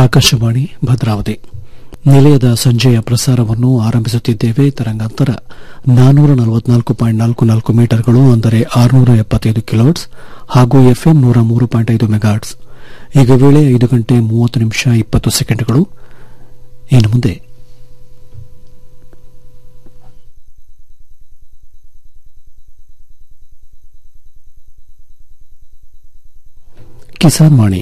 ಆಕಾಶವಾಣಿ ಭದ್ರಾವತಿ ನಿಲಯದ ಸಂಜೆಯ ಪ್ರಸಾರವನ್ನು ಆರಂಭಿಸುತ್ತಿದ್ದೇವೆ ತರಂಗಾಂತರ ನಾನ್ನೂರ ನಲವತ್ನಾಲ್ಕು ಪಾಯಿಂಟ್ ನಾಲ್ಕು ನಾಲ್ಕು ಮೀಟರ್ಗಳು ಅಂದರೆ ಆರುನೂರ ಎಪ್ಪತ್ತೈದು ಕಿಲೋಟ್ಸ್ ಹಾಗೂ ಎಫ್ಎಂ ನೂರ ಮೂರು ಪಾಯಿಂಟ್ ಐದು ಮೆಗಾಟ್ಸ್ ಈಗ ವೇಳೆ ಐದು ಗಂಟೆ ಮೂವತ್ತು ನಿಮಿಷ ಇಪ್ಪತ್ತು ಸೆಕೆಂಡ್ಗಳು ಇನ್ನು ಮುಂದೆ ಕಿಸಾನ್ ವಾಣಿ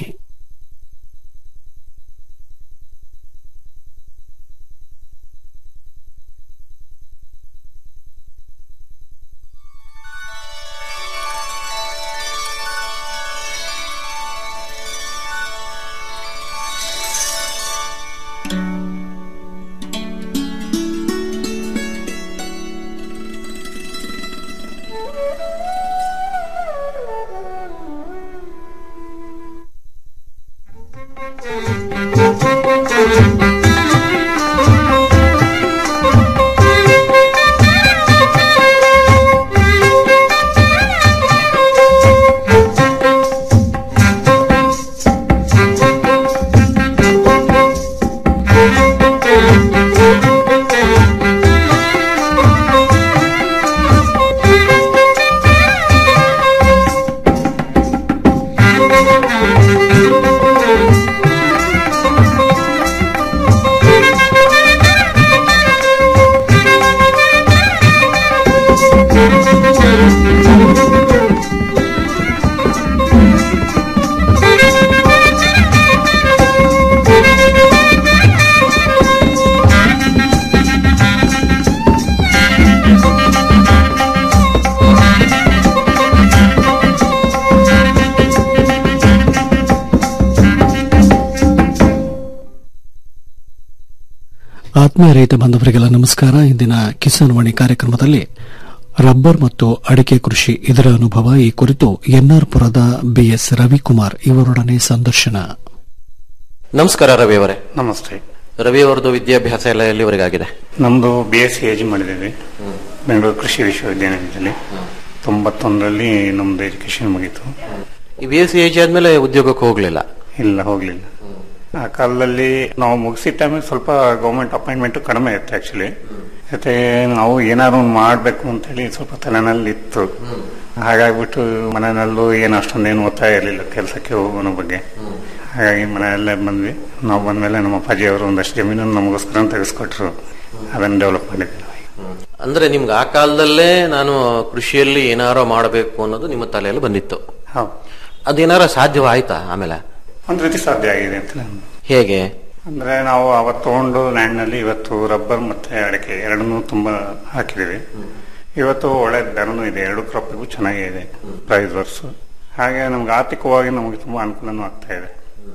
ಆತ್ಮೀಯ ರೈತ ಬಾಂಧವರಿಗೆಲ್ಲ ನಮಸ್ಕಾರ ಇಂದಿನ ಕಿಸಾನ್ ವಾಣಿ ಕಾರ್ಯಕ್ರಮದಲ್ಲಿ ರಬ್ಬರ್ ಮತ್ತು ಅಡಿಕೆ ಕೃಷಿ ಇದರ ಅನುಭವ ಈ ಕುರಿತು ಎನ್ಆರ್ ಪುರದ ಬಿಎಸ್ ರವಿಕುಮಾರ್ ಇವರೊಡನೆ ಸಂದರ್ಶನ ನಮಸ್ಕಾರ ರವಿ ಅವರೇ ನಮಸ್ತೆ ರವಿ ಅವರದ್ದು ವಿದ್ಯಾಭ್ಯಾಸ ಎಲ್ಲ ಎಲ್ಲಿವರೆಗಾಗಿದೆ ನಮ್ದು ಬಿ ಎಸ್ ಸಿ ಎಜಿ ಮಾಡಿದ್ದೇವೆ ಬೆಂಗಳೂರು ಕೃಷಿ ವಿಶ್ವವಿದ್ಯಾನಿಲಯದಲ್ಲಿ ತೊಂಬತ್ತೊಂದರಲ್ಲಿ ನಮ್ದು ಎಜುಕೇಶನ್ ಮುಗೀತು ಈ ಬಿ ಎಸ್ ಸಿ ಏಜ್ ಆದ್ಮೇಲೆ ಉದ್ಯೋಗಕ್ಕೆ ಹೋಗ್ಲಿಲ್ಲ ಇಲ್ಲ ಹೋಗ್ಲಿಲ್ಲ ಆ ಕಾಲದಲ್ಲಿ ನಾವು ಮುಗಿಸಿದ ಟೈಮಿಗೆ ಸ್ವಲ್ಪ ಗೌರ್ಮೆಂಟ್ ಅಪಾಯಿಂಟ್ಮೆಂಟ್ ಕಡಿಮೆ ಇತ್ತು ಆಕ್ಚುಲಿ ಮತ್ತೆ ನಾವು ಏನಾದ್ರು ಒಂದು ಮಾಡಬೇಕು ಅಂತೇಳಿ ಸ್ವಲ್ಪ ತಲೆನಲ್ಲಿ ಇತ್ತು ಹಾಗಾಗ್ಬಿಟ್ಟು ಮನೆಯಲ್ಲೂ ಏನು ಅಷ್ಟೊಂದೇನು ಒತ್ತಾಯ ಇರಲಿಲ್ಲ ಕೆಲಸಕ್ಕೆ ಹೋಗೋನ ಬಗ್ಗೆ ಹಾಗಾಗಿ ಮನೆಯಲ್ಲೇ ಬಂದ್ವಿ ನಾವು ಬಂದ್ಮೇಲೆ ನಮ್ಮ ಅಪ್ಪಾಜಿ ಅವರು ಒಂದಷ್ಟು ಜಮೀನನ್ನು ನಮಗೋಸ್ಕರ ತೆಗೆಸ್ಕೊಟ್ರು ಅದನ್ನು ಡೆವಲಪ್ ಮಾಡಿದ್ವಿ ಅಂದ್ರೆ ನಿಮ್ಗೆ ಆ ಕಾಲದಲ್ಲೇ ನಾನು ಕೃಷಿಯಲ್ಲಿ ಏನಾರೋ ಮಾಡಬೇಕು ಅನ್ನೋದು ನಿಮ್ಮ ತಲೆಯಲ್ಲಿ ಬಂದಿತ್ತು ಹೌದು ಅದೇನಾರ ಸಾಧ್ಯವಾಯ್ತಾ ಆಮೇಲೆ ಒಂದ್ ರೀತಿ ಸಾಧ್ಯ ಆಗಿದೆ ಅಂತ ನಾನು ಹೇಗೆ ಅಂದ್ರೆ ನಾವು ಅವತ್ತು ತಗೊಂಡು ಲ್ಯಾಂಡ್ ನಲ್ಲಿ ಇವತ್ತು ರಬ್ಬರ್ ಮತ್ತೆ ಅಡಿಕೆ ಎರಡನ್ನೂ ತುಂಬಾ ಹಾಕಿದೀವಿ ಇವತ್ತು ಒಳ್ಳೆ ದರನೂ ಇದೆ ಎರಡು ಕ್ರಾಪಿಗೂ ಚೆನ್ನಾಗೇ ಇದೆ ಪ್ರೈಸ್ ವರ್ಸ್ ಹಾಗೆ ನಮ್ಗೆ ಆರ್ಥಿಕವಾಗಿ ನಮಗೆ ತುಂಬಾ ಅನುಕೂಲನೂ ಆಗ್ತಾ ಇದೆ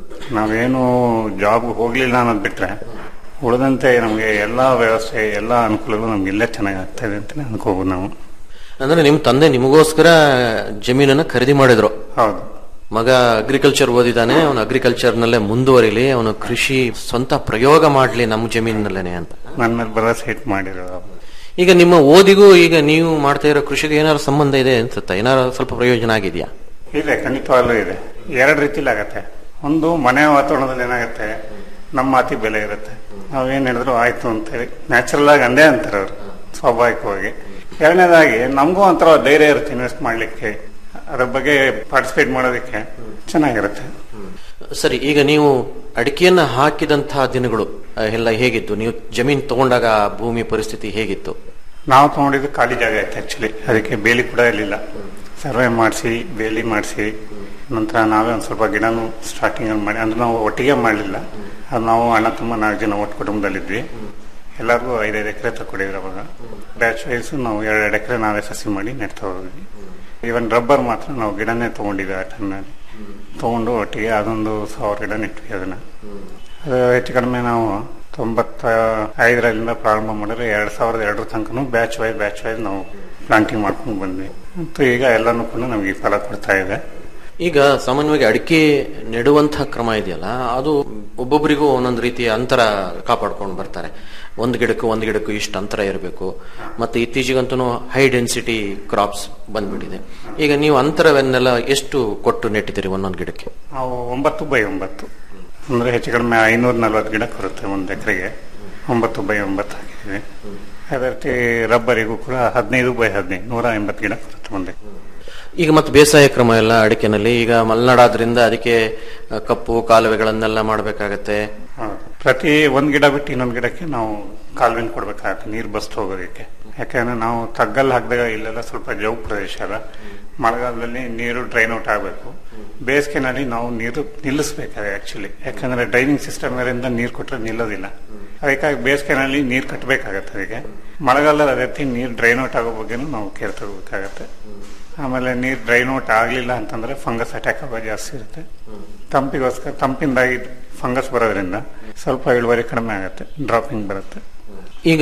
ನಾವೇನು ಜಾಬ್ ಹೋಗ್ಲಿಲ್ಲ ಅನ್ನೋದು ಬಿಟ್ರೆ ಉಳಿದಂತೆ ನಮಗೆ ಎಲ್ಲಾ ವ್ಯವಸ್ಥೆ ಎಲ್ಲಾ ಅನುಕೂಲಗಳು ನಮ್ಗೆ ಇಲ್ಲೇ ಚೆನ್ನಾಗಿ ಆಗ್ತಾ ಇದೆ ಅಂತ ಅನ್ಕೋಬಹುದು ನಾವು ಅಂದ್ರೆ ನಿಮ್ ತಂದೆ ನಿಮಗೋಸ್ಕರ ಜಮೀನನ್ನ ಖರೀದಿ ಮಾಡಿದ್ರು ಹೌದು ಮಗ ಅಗ್ರಿಕಲ್ಚರ್ ಓದಿದಾನೆ ಅವನು ಅಗ್ರಿಕಲ್ಚರ್ ನಲ್ಲೇ ಮುಂದುವರಿಲಿ ಅವನು ಕೃಷಿ ಸ್ವಂತ ಪ್ರಯೋಗ ಮಾಡ್ಲಿ ನಮ್ಮ ಜಮೀನಲ್ಲೇನೆ ಅಂತ ನನ್ನ ಮೇಲೆ ಭರವಸೆ ಇಟ್ಟು ಮಾಡಿರೋದು ಈಗ ನಿಮ್ಮ ಓದಿಗೂ ಈಗ ನೀವು ಮಾಡ್ತಾ ಇರೋ ಕೃಷಿಗೆ ಏನಾದ್ರು ಸಂಬಂಧ ಇದೆ ಅನ್ಸುತ್ತಾ ಏನಾರು ಸ್ವಲ್ಪ ಪ್ರಯೋಜನ ಆಗಿದೆಯಾ ಇದೆ ಖಂಡಿತವಾಗ್ಲೂ ಇದೆ ಎರಡು ರೀತಿಲಿ ಆಗತ್ತೆ ಒಂದು ಮನೆ ವಾತಾವರಣದಲ್ಲಿ ಏನಾಗುತ್ತೆ ನಮ್ಮ ಮಾತಿ ಬೆಲೆ ಇರುತ್ತೆ ನಾವೇನ್ ಹೇಳಿದ್ರು ಆಯ್ತು ಅಂತೇಳಿ ನ್ಯಾಚುರಲ್ ಆಗಿ ಅಂದೇ ಅಂತಾರೆ ಅವರು ಸ್ವಾಭಾವಿಕವಾಗಿ ಎರಡನೇದಾಗಿ ನಮಗೂ ಒಂಥರ ಧೈರ್ಯ ಇರುತ್ತೆ ಇನ್ವೆಸ್ಟ್ ಮಾಡ್ಲಿಕ್ಕೆ ಅದ್ರ ಬಗ್ಗೆ ಪಾರ್ಟಿಸಿಪೇಟ್ ಮಾಡೋದಕ್ಕೆ ಚೆನ್ನಾಗಿರುತ್ತೆ ಸರಿ ಈಗ ನೀವು ಅಡಿಕೆಯನ್ನ ಹಾಕಿದಂತಹ ದಿನಗಳು ಆ, ಎಲ್ಲ ಹೇಗಿತ್ತು ನೀವು ಜಮೀನ್ ತಗೊಂಡಾಗ ಆ ಭೂಮಿ ಪರಿಸ್ಥಿತಿ ಹೇಗಿತ್ತು ನಾವು ತಗೊಂಡಿದ್ದು ಖಾಲಿ ಜಾಗ ಇತ್ತು ಆಕ್ಚುಲಿ ಅದಕ್ಕೆ ಬೇಲಿ ಕೂಡ ಇರಲಿಲ್ಲ ಸರ್ವೆ ಮಾಡಿಸಿ ಬೇಲಿ ಮಾಡಿಸಿ ನಂತರ ನಾವೇ ಒಂದು ಸ್ವಲ್ಪ ಗಿಡನೂ ಸ್ಟಾರ್ಟಿಂಗ್ ಅಲ್ಲಿ ಮಾಡಿ ಅಂದ್ರೆ ನಾವು ಒಟ್ಟಿಗೆ ಮಾಡಲಿಲ್ಲ ಅದು ನಾವು ಅಣ್ಣ ತುಂಬ ನಾಲ್ಕು ಜನ ಒಟ್ಟು ಕುಟುಂಬದಲ್ಲಿದ್ವಿ ಎಲ್ಲರಿಗೂ ಐದೈದು ಎಕರೆ ತಗೊಂಡಿದ್ರು ಅವಾಗ ಬ್ಯಾಚ್ ವೈಸ್ ನಾವು ಎರಡು ಎಕರೆ ನಾವೇ ಸಸಿ ಮಾಡಿ ನೆಡ್ತಾ ಹೋದ್ವಿ ಈವನ್ ರಬ್ಬರ್ ಮಾತ್ರ ನಾವು ಗಿಡನೇ ತಗೊಂಡಿದ್ವಿ ಆ ಟೈಮ್ನಲ್ಲಿ ತಗೊಂಡು ಒಟ್ಟಿಗೆ ಅದೊಂದು ಸಾವಿರ ಗಿಡ ನೆಟ್ವಿ ಅದನ್ನ ಅದು ಹೆಚ್ಚು ಕಡಿಮೆ ನಾವು ತೊಂಬತ್ತ ಐದರಿಂದ ಪ್ರಾರಂಭ ಮಾಡಿದ್ರೆ ಎರಡ್ ಸಾವಿರದ ಎರಡರ ತನಕನೂ ಬ್ಯಾಚ್ ವೈಸ್ ಬ್ಯಾಚ್ ವೈಸ್ ನಾವು ಪ್ಲಾಂಟಿಂಗ್ ಮಾಡ್ಕೊಂಡು ಬಂದ್ವಿ ಮತ್ತು ಈಗ ಎಲ್ಲನೂ ಕೂಡ ನಮಗೆ ಫಲ ಕೊಡ್ತಾ ಇದೆ ಈಗ ಸಾಮಾನ್ಯವಾಗಿ ಅಡಿಕೆ ನೆಡುವಂತಹ ಕ್ರಮ ಇದೆಯಲ್ಲ ಅದು ಒಬ್ಬೊಬ್ಬರಿಗೂ ಒಂದೊಂದು ರೀತಿಯ ಅಂತರ ಕಾಪಾಡ್ಕೊಂಡು ಬರ್ತಾರೆ ಒಂದು ಗಿಡಕ್ಕೂ ಒಂದು ಗಿಡಕ್ಕೂ ಇಷ್ಟು ಅಂತರ ಇರಬೇಕು ಮತ್ತೆ ಇತ್ತೀಚೆಗಂತೂ ಹೈ ಡೆನ್ಸಿಟಿ ಕ್ರಾಪ್ಸ್ ಬಂದ್ಬಿಟ್ಟಿದೆ ಈಗ ನೀವು ಅಂತರವನ್ನೆಲ್ಲ ಎಷ್ಟು ಕೊಟ್ಟು ನೆಟ್ಟಿದ್ದೀರಿ ಒಂದೊಂದು ಗಿಡಕ್ಕೆ ನಾವು ಒಂಬತ್ತು ಬೈ ಒಂಬತ್ತು ಅಂದ್ರೆ ಹೆಚ್ಚು ಕಡಿಮೆ ಐನೂರ ನಲ್ವತ್ತು ಗಿಡ ಬರುತ್ತೆ ಒಂದು ಎಕರೆಗೆ ಒಂಬತ್ತು ಬೈ ಒಂಬತ್ತು ಹಾಕಿದ್ದೀವಿ ಅದೇ ರೀತಿ ರಬ್ಬರಿಗೂ ಕೂಡ ಹದಿನೈದು ಬೈ ಹದಿನೈದು ನೂರ ಎಂಬತ್ತು ಗಿಡ ಬರುತ್ತೆ ಒಂದೇ ಈಗ ಮತ್ತೆ ಬೇಸಾಯ ಕ್ರಮ ಎಲ್ಲ ಅಡಿಕೆನಲ್ಲಿ ಈಗ ಮಲೆನಾಡಾದ್ರಿಂದ ಅದಕ್ಕೆ ಆ, ಕಪ್ಪು ಕಾಲುವೆಗಳನ್ನೆಲ್ಲ ಮಾಡಬೇಕಾಗತ್ತೆ ಹೌದು. ಪ್ರತಿ ಒಂದ್ ಗಿಡ ಬಿಟ್ಟು ಇನ್ನೊಂದು ಗಿಡಕ್ಕೆ ನಾವು ಕಾಲುವೆನ್ ಕೊಡ್ಬೇಕಾಗತ್ತೆ ನೀರು ಬಸ್ತು ಹೋಗೋದಕ್ಕೆ ಯಾಕಂದ್ರೆ ನಾವು ತಗ್ಗಲ್ಲಿ ಹಾಕಿದಾಗ ಇಲ್ಲೆಲ್ಲ ಸ್ವಲ್ಪ ಜೌ ಪ್ರದೇಶ ಅಲ್ಲ ಮಳೆಗಾಲದಲ್ಲಿ ನೀರು ಡ್ರೈನ್ ಔಟ್ ಆಗಬೇಕು ಬೇಸಿಗೆನಲ್ಲಿ ನಾವು ನೀರು ನಿಲ್ಲಿಸಬೇಕಾದ್ರೆ ಆಕ್ಚುಲಿ ಯಾಕಂದ್ರೆ ಡ್ರೈನಿಂಗ್ ಸಿಸ್ಟಮ್ ಇದರಿಂದ ನೀರು ಕೊಟ್ಟರೆ ನಿಲ್ಲೋದಿಲ್ಲ ಅದಕ್ಕಾಗಿ ಬೇಸಿಗೆನಲ್ಲಿ ನೀರು ಕಟ್ಟಬೇಕಾಗತ್ತೆ ಅದಕ್ಕೆ ಮಳೆಗಾಲದಲ್ಲಿ ಅದೇ ರೀತಿ ನೀರು ಡ್ರೈನ್ ಔಟ್ ಆಗೋ ಬಗ್ಗೆನೂ ನಾವು ಕೇರ್ ತಗೋಬೇಕಾಗತ್ತೆ ಆಮೇಲೆ ನೀರು ಡ್ರೈನ್ ಔಟ್ ಆಗಲಿಲ್ಲ ಅಂತಂದ್ರೆ ಫಂಗಸ್ ಅಟ್ಯಾಕ್ ಆಗೋ ಜಾಸ್ತಿ ಇರುತ್ತೆ ತಂಪಿಗೋಸ್ಕರ ತಂಪಿಂದಾಗಿ ಫಂಗಸ್ ಬರೋದ್ರಿಂದ ಸ್ವಲ್ಪ ಇಳುವರಿ ಕಡಿಮೆ ಆಗುತ್ತೆ ಡ್ರಾಪಿಂಗ್ ಬರುತ್ತೆ ಈಗ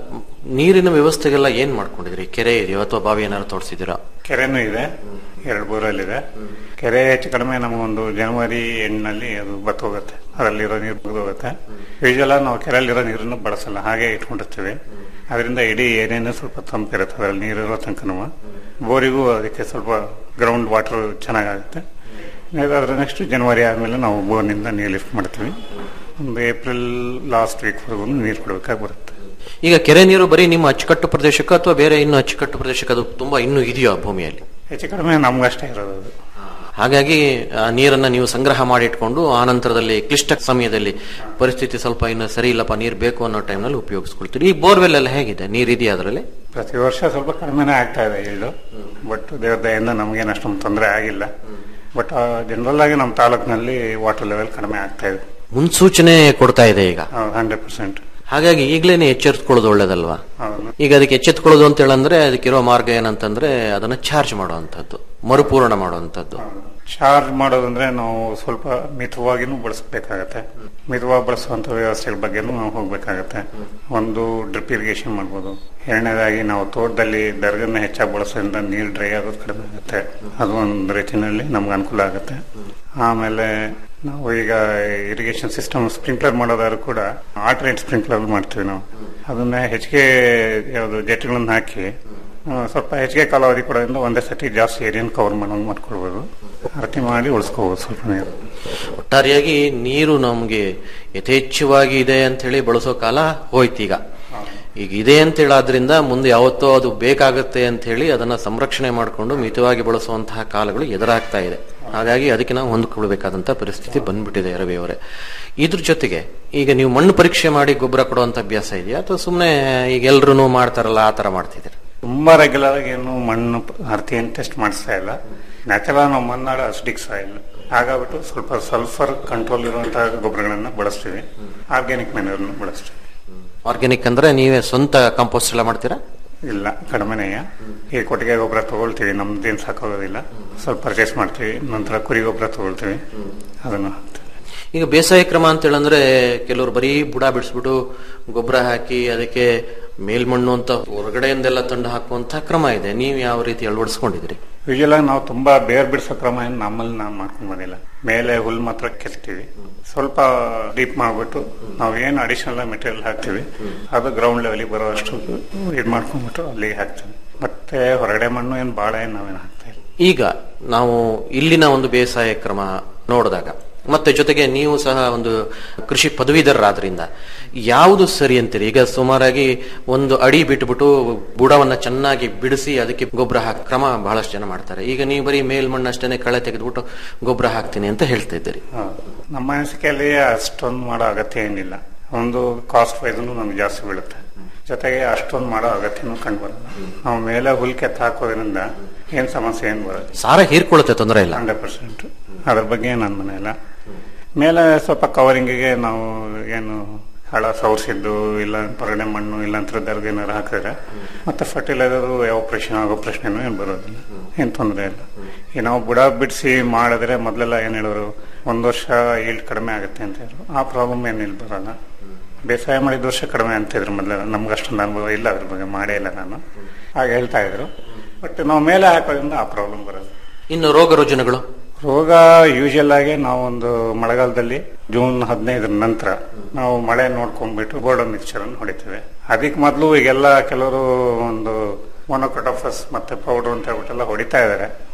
ನೀರಿನ ವ್ಯವಸ್ಥೆಗೆಲ್ಲ ಏನ್ ಮಾಡ್ಕೊಂಡಿದ್ರಿ ಕೆರೆ ಇದೆಯೋ ಅಥವಾ ಬಾವಿ ಏನಾದ್ರು ತೋರಿಸಿದಿರಾ ಕೆರೆನೂ ಇದೆ ಎರಡು ಬೋರಲ್ಲಿ ಇದೆ ಕೆರೆ ಹೆಚ್ಚು ಕಡಿಮೆ ನಮಗೊಂದು ಜನವರಿ ಎಂಡ್ನಲ್ಲಿ ಅದು ಬತ್ತು ಹೋಗುತ್ತೆ ಅದರಲ್ಲಿರೋ ನೀರು ಮುಗಿದು ಹೋಗುತ್ತೆ ಯೂಶಲ ನಾವು ಕೆರೆಯಲ್ಲಿರೋ ನೀರನ್ನು ಬಳಸಲ್ಲ ಹಾಗೆ ಇಟ್ಕೊಂಡಿರ್ತೀವಿ ಅದರಿಂದ ಇಡೀ ಏನೇನು ಸ್ವಲ್ಪ ತಂಪಿರುತ್ತೆ ಅದರಲ್ಲಿ ನೀರಿರೋ ತನಕನೂ ಬೋರಿಗೂ ಅದಕ್ಕೆ ಸ್ವಲ್ಪ ಗ್ರೌಂಡ್ ವಾಟರ್ ಚೆನ್ನಾಗಾಗುತ್ತೆ ಅದ್ರ ನೆಕ್ಸ್ಟ್ ಜನವರಿ ಆದಮೇಲೆ ನಾವು ಬೋರ್ನಿಂದ ನೀರು ಲಿಫ್ಟ್ ಮಾಡ್ತೀವಿ ಒಂದು ಏಪ್ರಿಲ್ ಲಾಸ್ಟ್ ವೀಕ್ವರೆಗೂ ನೀರು ಕೊಡಬೇಕಾಗಿ ಬರುತ್ತೆ ಈಗ ಕೆರೆ ನೀರು ಬರೀ ನಿಮ್ಮ ಅಚ್ಚುಕಟ್ಟು ಪ್ರದೇಶಕ್ಕೆ ಅಥವಾ ಬೇರೆ ಇನ್ನು ಅಚ್ಚುಕಟ್ಟು ಪ್ರದೇಶಕ್ಕೆ ಅದು ತುಂಬಾ ಇನ್ನೂ ಇದೆಯೋ ಆ ಭೂಮಿಯಲ್ಲಿ ಹೆಚ್ಚು ಕಡಿಮೆ ನಮ್ಗಷ್ಟೇ ಇರೋದು ಅದು ಹಾಗಾಗಿ ಆ ನೀರನ್ನ ನೀವು ಸಂಗ್ರಹ ಮಾಡಿ ಇಟ್ಕೊಂಡು ಆ ನಂತರದಲ್ಲಿ ಕ್ಲಿಷ್ಟ ಸಮಯದಲ್ಲಿ ಪರಿಸ್ಥಿತಿ ಸ್ವಲ್ಪ ಇನ್ನು ಸರಿ ಇಲ್ಲಪ್ಪ ನೀರು ಬೇಕು ಅನ್ನೋ ಟೈಮ್ನಲ್ಲಿ ಉಪಯೋಗಿಸ್ಕೊಳ್ತೀರಿ ಈ ಬೋರ್ವೆಲ್ ಎಲ್ಲ ಹೇಗಿದೆ ನೀರು ಇದೆಯಾ ಅದರಲ್ಲಿ ಪ್ರತಿ ವರ್ಷ ಸ್ವಲ್ಪ ಕಡಿಮೆನೇ ಆಗ್ತಾ ಇದೆ ಇಳ್ಳು ಬಟ್ ದೇವ್ರ ದಯಿಂದ ನಮಗೇನು ಅಷ್ಟೊಂದು ತೊಂದರೆ ಆಗಿಲ್ಲ ಬಟ್ ಜನರಲ್ ಆಗಿ ನಮ್ಮ ತಾಲೂಕಿನಲ್ಲಿ ವಾಟರ್ ಲೆವೆಲ್ ಕಡಿಮೆ ಆಗ್ತಾ ಇದೆ ಮುನ್ಸೂಚನೆ ಕೊಡ್ತಾ ಇದೆ ಈಗ ಹಂಡ್ರೆಡ್ ಪರ್ಸೆಂಟ್ ಹಾಗಾಗಿ ಈಗಲೇನೆ ಎಚ್ಚೆತ್ಕೊಳ್ಳೋದು ಒಳ್ಳೇದಲ್ವಾ ಹೌದು ಈಗ ಅದಕ್ಕೆ ಎಚ್ಚೆತ್ಕೊಳ್ಳೋದು ಅಂತ ಹೇಳಂದ್ರೆ ಅದಕ್ಕಿರೋ ಮಾರ್ಗ ಏನಂತಂದ್ರೆ ಅದನ್ನ ಚಾರ್ಜ್ ಮಾಡುವಂತದ್ದು ಮರುಪೂರಣ ಮಾಡುವಂತದ್ದು ಚಾರ್ಜ್ ಮಾಡೋದಂದ್ರೆ ನಾವು ಸ್ವಲ್ಪ ಮಿತವಾಗಿನೂ ಬಳಸಬೇಕಾಗತ್ತೆ ಮಿತವಾಗಿ ಬಳಸುವಂತ ವ್ಯವಸ್ಥೆಗಳ ಬಗ್ಗೆನೂ ನಾವು ಹೋಗ್ಬೇಕಾಗತ್ತೆ ಒಂದು ಡ್ರಿಪ್ ಇರಿಗೇಷನ್ ಮಾಡ್ಬೋದು ಎರಡನೇದಾಗಿ ನಾವು ತೋಟದಲ್ಲಿ ಬೆರಗನ್ನ ಹೆಚ್ಚಾಗಿ ಬಳಸೋದ್ರಿಂದ ನೀರು ಡ್ರೈ ಆಗೋದು ಕಡಿಮೆ ಆಗುತ್ತೆ ಅದು ಒಂದು ರೀತಿಯಲ್ಲಿ ನಮ್ಗೆ ಅನುಕೂಲ ಆಗುತ್ತೆ ಆಮೇಲೆ ನಾವು ಈಗ ಇರಿಗೇಷನ್ ಸಿಸ್ಟಮ್ ಸ್ಪ್ರಿಂಕ್ಲರ್ ಮಾಡೋದಾದ್ರು ಕೂಡ ಆಲ್ಟರ್ನೇಟ್ ಸ್ಪ್ರಿಂಕ್ಲರ್ ಮಾಡ್ತೀವಿ ನಾವು ಅದನ್ನ ಹೆಚ್ಚಿಗೆ ಯಾವುದು ಜೆಟ್ಗಳನ್ನ ಹಾಕಿ ಆ, ಸ್ವಲ್ಪ ಹೆಚ್ಚಿಗೆ ಕಾಲಾವಧಿ ಕೊಡೋದ್ರಿಂದ ಒಂದೇ ಸತಿ ಜಾಸ್ತಿ ಏರಿಯನ್ ಕವರ್ ಮಾಡೋಂಗ್ ಮಾಡ್ಕೊಳ್ಬೋದು ಅರಟಿ ಮಾಡಿ ಉಳಿಸ್ಕೋಬೋದು ಸ್ವಲ್ಪ ನೀರು ಒಟ್ಟಾರೆಯಾಗಿ ನೀರು ನಮ್ಗೆ ಯಥೇಚ್ಛವಾಗಿ ಇದೆ ಅಂತ ಹೇಳಿ ಬಳಸೋ ಕಾಲ ಹೋಯ್ತೀಗ ಈಗ ಇದೆ ಅಂತ ಹೇಳಾದ್ರಿಂದ ಮುಂದೆ ಯಾವತ್ತೋ ಅದು ಬೇಕಾಗುತ್ತೆ ಅಂತ ಹೇಳಿ ಅದನ್ನ ಸಂರಕ್ಷಣೆ ಮಾಡಿಕೊಂಡು ಮಿತವಾಗಿ ಬಳಸುವಂತಹ ಕಾಲಗಳು ಎದುರಾಗ್ತಾ ಇದೆ ಹಾಗಾಗಿ ಅದಕ್ಕೆ ನಾವು ಹೊಂದ್ಕೊಳ್ಬೇಕಾದಂತ ಪರಿಸ್ಥಿತಿ ಬಂದ್ಬಿಟ್ಟಿದೆ ರವಿಯವರೇ ಇದ್ರ ಜೊತೆಗೆ ಈಗ ನೀವು ಮಣ್ಣು ಪರೀಕ್ಷೆ ಮಾಡಿ ಗೊಬ್ಬರ ಕೊಡುವಂತ ಅಭ್ಯಾಸ ಇದೆಯಾ ಅಥವಾ ಸುಮ್ಮನೆ ಈಗ ಎಲ್ರು ಮಾಡ್ತಾರಲ್ಲ ಆ ತರ ಮಾಡ್ತಿದ್ದೀರಿ ತುಂಬಾ ರೆಗ್ಯುಲರ್ ಆಗಿ ಏನು ಮಣ್ಣು ಹರ್ತಿ ಏನು ಟೆಸ್ಟ್ ಮಾಡಿಸ್ತಾ ಇಲ್ಲ ನ್ಯಾಚುರಲ್ ನಾವು ಮಣ್ಣಾಡ ಅಸಿಡಿಕ್ ಸಾಯಿಲ್ ಹಾಗಾಗ್ಬಿಟ್ಟು ಸ್ವಲ್ಪ ಸಲ್ಫರ್ ಕಂಟ್ರೋಲ್ ಇರುವಂತಹ ಗೊಬ್ಬರಗಳನ್ನ ಬಳಸ್ತೀವಿ ಆರ್ಗ್ಯಾನಿಕ್ ಮೆನ್ಯೂರ್ನ ಬಳಸ್ತೀವಿ ಆರ್ಗ್ಯಾನಿಕ್ ಅಂದ್ರೆ ನೀವೇ ಸ್ವಂತ ಕಾಂಪೋಸ್ಟ್ ಎಲ್ಲ ಮಾಡ್ತೀರಾ ಇಲ್ಲ ಕಡಿಮೆನೆಯ ಈ ಕೊಟ್ಟಿಗೆ ಗೊಬ್ಬರ ತಗೊಳ್ತೀವಿ ನಮ್ದೇನು ಸಾಕಾಗೋದಿಲ್ಲ ಸ್ವಲ್ಪ ಪರ್ಚೇಸ್ ಮಾಡ್ತೀವಿ ನಂತರ ಕುರಿ ಗೊಬ್ಬರ ತಗೊಳ್ತೀವಿ ಅದನ್ನು ಹಾಕ್ತೀವಿ ಈಗ ಬೇಸಾಯ ಕ್ರಮ ಅಂತ ಹೇಳಂದ್ರೆ ಕೆಲವರು ಬರೀ ಬುಡ ಬಿಡಿಸ್ಬಿಟ್ಟು ಗೊಬ್ಬರ ಹಾಕಿ ಅದಕ್ಕೆ ಮೇಲ್ಮಣ್ಣು ಅಂತ ಹೊರಗಡೆಯಿಂದೆಲ್ಲ ತಂದು ಹಾಕುವಂತ ಕ್ರಮ ಇದೆ ನೀವು ಯಾವ ರೀತಿ ಅಳವಡಿಸ್ಕೊಂಡಿದ್ದೀರಿ ಯೂಶಲ್ ಆಗಿ ನಾವು ತುಂಬಾ ಬೇರ್ ಬಿಡಿಸೋ ಕ್ರಮ ಏನು ನಮ್ಮಲ್ಲಿ ನಾವು ಮಾಡ್ಕೊಂಡ್ ಬಂದಿಲ್ಲ ಮೇಲೆ ಹುಲ್ ಮಾತ್ರ ಕೆತ್ತೀವಿ ಸ್ವಲ್ಪ ಡೀಪ್ ಮಾಡ್ಬಿಟ್ಟು ನಾವು ಏನು ಅಡಿಷನಲ್ ಮೆಟೀರಿಯಲ್ ಹಾಕ್ತಿವಿ ಅದು ಗ್ರೌಂಡ್ ಲೆವೆಲಿಗೆ ಬರೋ ಅಷ್ಟು ಇದು ಮಾಡ್ಕೊಂಡ್ಬಿಟ್ಟು ಅಲ್ಲಿಗೆ ಹಾಕ್ತೀವಿ ಮತ್ತೆ ಹೊರಗಡೆ ಮಣ್ಣು ಏನು ಬಾಳ ಏನು ನಾವೇನು ಹಾಕ್ತಾ ಇಲ್ಲ ಈಗ ನಾವು ಇಲ್ಲಿನ ಒಂದು ಬೇಸಾಯ ಕ್ರಮ ನೋಡಿದಾಗ ಮತ್ತೆ ಜೊತೆಗೆ ನೀವು ಸಹ ಒಂದು ಕೃಷಿ ಪದವೀಧರರಾದ್ರಿಂದ ಯಾವುದು ಸರಿ ಅಂತೀರಿ ಈಗ ಸುಮಾರಾಗಿ ಒಂದು ಅಡಿ ಬಿಟ್ಬಿಟ್ಟು ಬುಡವನ್ನ ಚೆನ್ನಾಗಿ ಬಿಡಿಸಿ ಅದಕ್ಕೆ ಗೊಬ್ಬರ ಹಾಕಿ ಕ್ರಮ ಬಹಳಷ್ಟು ಜನ ಮಾಡ್ತಾರೆ ಈಗ ನೀವು ಬರೀ ಮೇಲ್ಮಣ್ಣಷ್ಟೇನೆ ಕಳೆ ತೆಗೆದ್ಬಿಟ್ಟು ಗೊಬ್ಬರ ಹಾಕ್ತೀನಿ ಅಂತ ಹೇಳ್ತಾ ಇದ್ದೀರಿ ಹೌದು. ನಮ್ಮ ಅನಿಸಿಕೆಯಲ್ಲಿ ಅಷ್ಟೊಂದು ಮಾಡೋ ಅಗತ್ಯ ಏನಿಲ್ಲ ಒಂದು ಕಾಸ್ಟ್ ವೈಸ್ ನಮ್ಗೆ ಜಾಸ್ತಿ ಬೀಳುತ್ತೆ ಜೊತೆಗೆ ಅಷ್ಟೊಂದು ಮಾಡೋ ಅಗತ್ಯನೂ ಕಂಡು ಬರಲ್ಲ ನಾವು ಮೇಲೆ ಹುಲ್ ಕೆತ್ತ ಹಾಕೋದ್ರಿಂದ ಏನ್ ಸಮಸ್ಯೆ ಏನು ಬರೋದು ಸಾರ ಹೀರ್ಕೊಳ್ಳುತ್ತೆ ತೊಂದರೆ ಇಲ್ಲ ಹಂಡ್ರೆಡ್ ಪರ್ಸೆಂಟ್ ಅದ್ರ ಬಗ್ಗೆ ನನ್ನ ಮನೆ ಇಲ್ಲ ಮೇಲೆ ಸ್ವಲ್ಪ ಕವರಿಂಗಿಗೆ ನಾವು ಏನು ಹಳ ಸವರ್ಸಿದ್ದು ಇಲ್ಲ ಹೊರಗಡೆ ಮಣ್ಣು ಇಲ್ಲ ಅಂತರದ್ದು ಏನಾರು ಹಾಕಿದ್ರೆ ಮತ್ತೆ ಫರ್ಟಿಲೈಸರ್ ಯಾವ ಪ್ರಶ್ನೆ ಆಗೋ ಪ್ರಶ್ನೆನೂ ಏನು ಬರೋದಿಲ್ಲ ಏನು ತೊಂದರೆ ಇಲ್ಲ ಈ ನಾವು ಬುಡ ಬಿಡಿಸಿ ಮಾಡಿದ್ರೆ ಮೊದಲೆಲ್ಲ ಏನು ಹೇಳೋರು ಒಂದು ವರ್ಷ ಈಲ್ಡ್ ಕಡಿಮೆ ಆಗುತ್ತೆ ಅಂತ ಹೇಳಿದ್ರು ಆ ಪ್ರಾಬ್ಲಮ್ ಏನಿಲ್ಲ ಬರಲ್ಲ ಬೇಸಾಯ ಮಾಡಿದ ವರ್ಷ ಕಡಿಮೆ ಅಂತಿದ್ರು ಮೊದಲೆಲ್ಲ ನಮ್ಗೆ ಅಷ್ಟೊಂದು ಅನುಭವ ಇಲ್ಲ ಅದ್ರ ಬಗ್ಗೆ ಮಾಡೇ ಇಲ್ಲ ನಾನು ಹಾಗೆ ಹೇಳ್ತಾ ಇದ್ರು ಬಟ್ ನಾವು ಮೇಲೆ ಹಾಕೋದ್ರಿಂದ ಆ ಪ್ರಾಬ್ಲಮ್ ಬರೋದು ಇನ್ನು ರೋಗ ರುಜಿನಗಳು ರೋಗ ಯೂಶಲ್ ಆಗಿ ನಾವು ಒಂದು ಮಳೆಗಾಲದಲ್ಲಿ ಜೂನ್ ಹದಿನೈದರ ನಂತರ ನಾವು ಮಳೆ ನೋಡ್ಕೊಂಡ್ಬಿಟ್ಟು ಗೋಲ್ಡನ್ ಮಿಕ್ಸ್ಚರ್ ಅನ್ನು ಹೊಡಿತೇವೆ ಅದಕ್ಕೆ ಮೊದಲು ಈಗೆಲ್ಲ ಕೆಲವರು ಒಂದು ಮೊನೊಕೊಟೋಫಸ್ ಮತ್ತೆ ಪೌಡರ್ ಅಂತ ಹೇಳ್ಬಿಟ್ಟೆಲ್ಲ ಹೊಡಿತಾ ಇದ್ದಾರೆ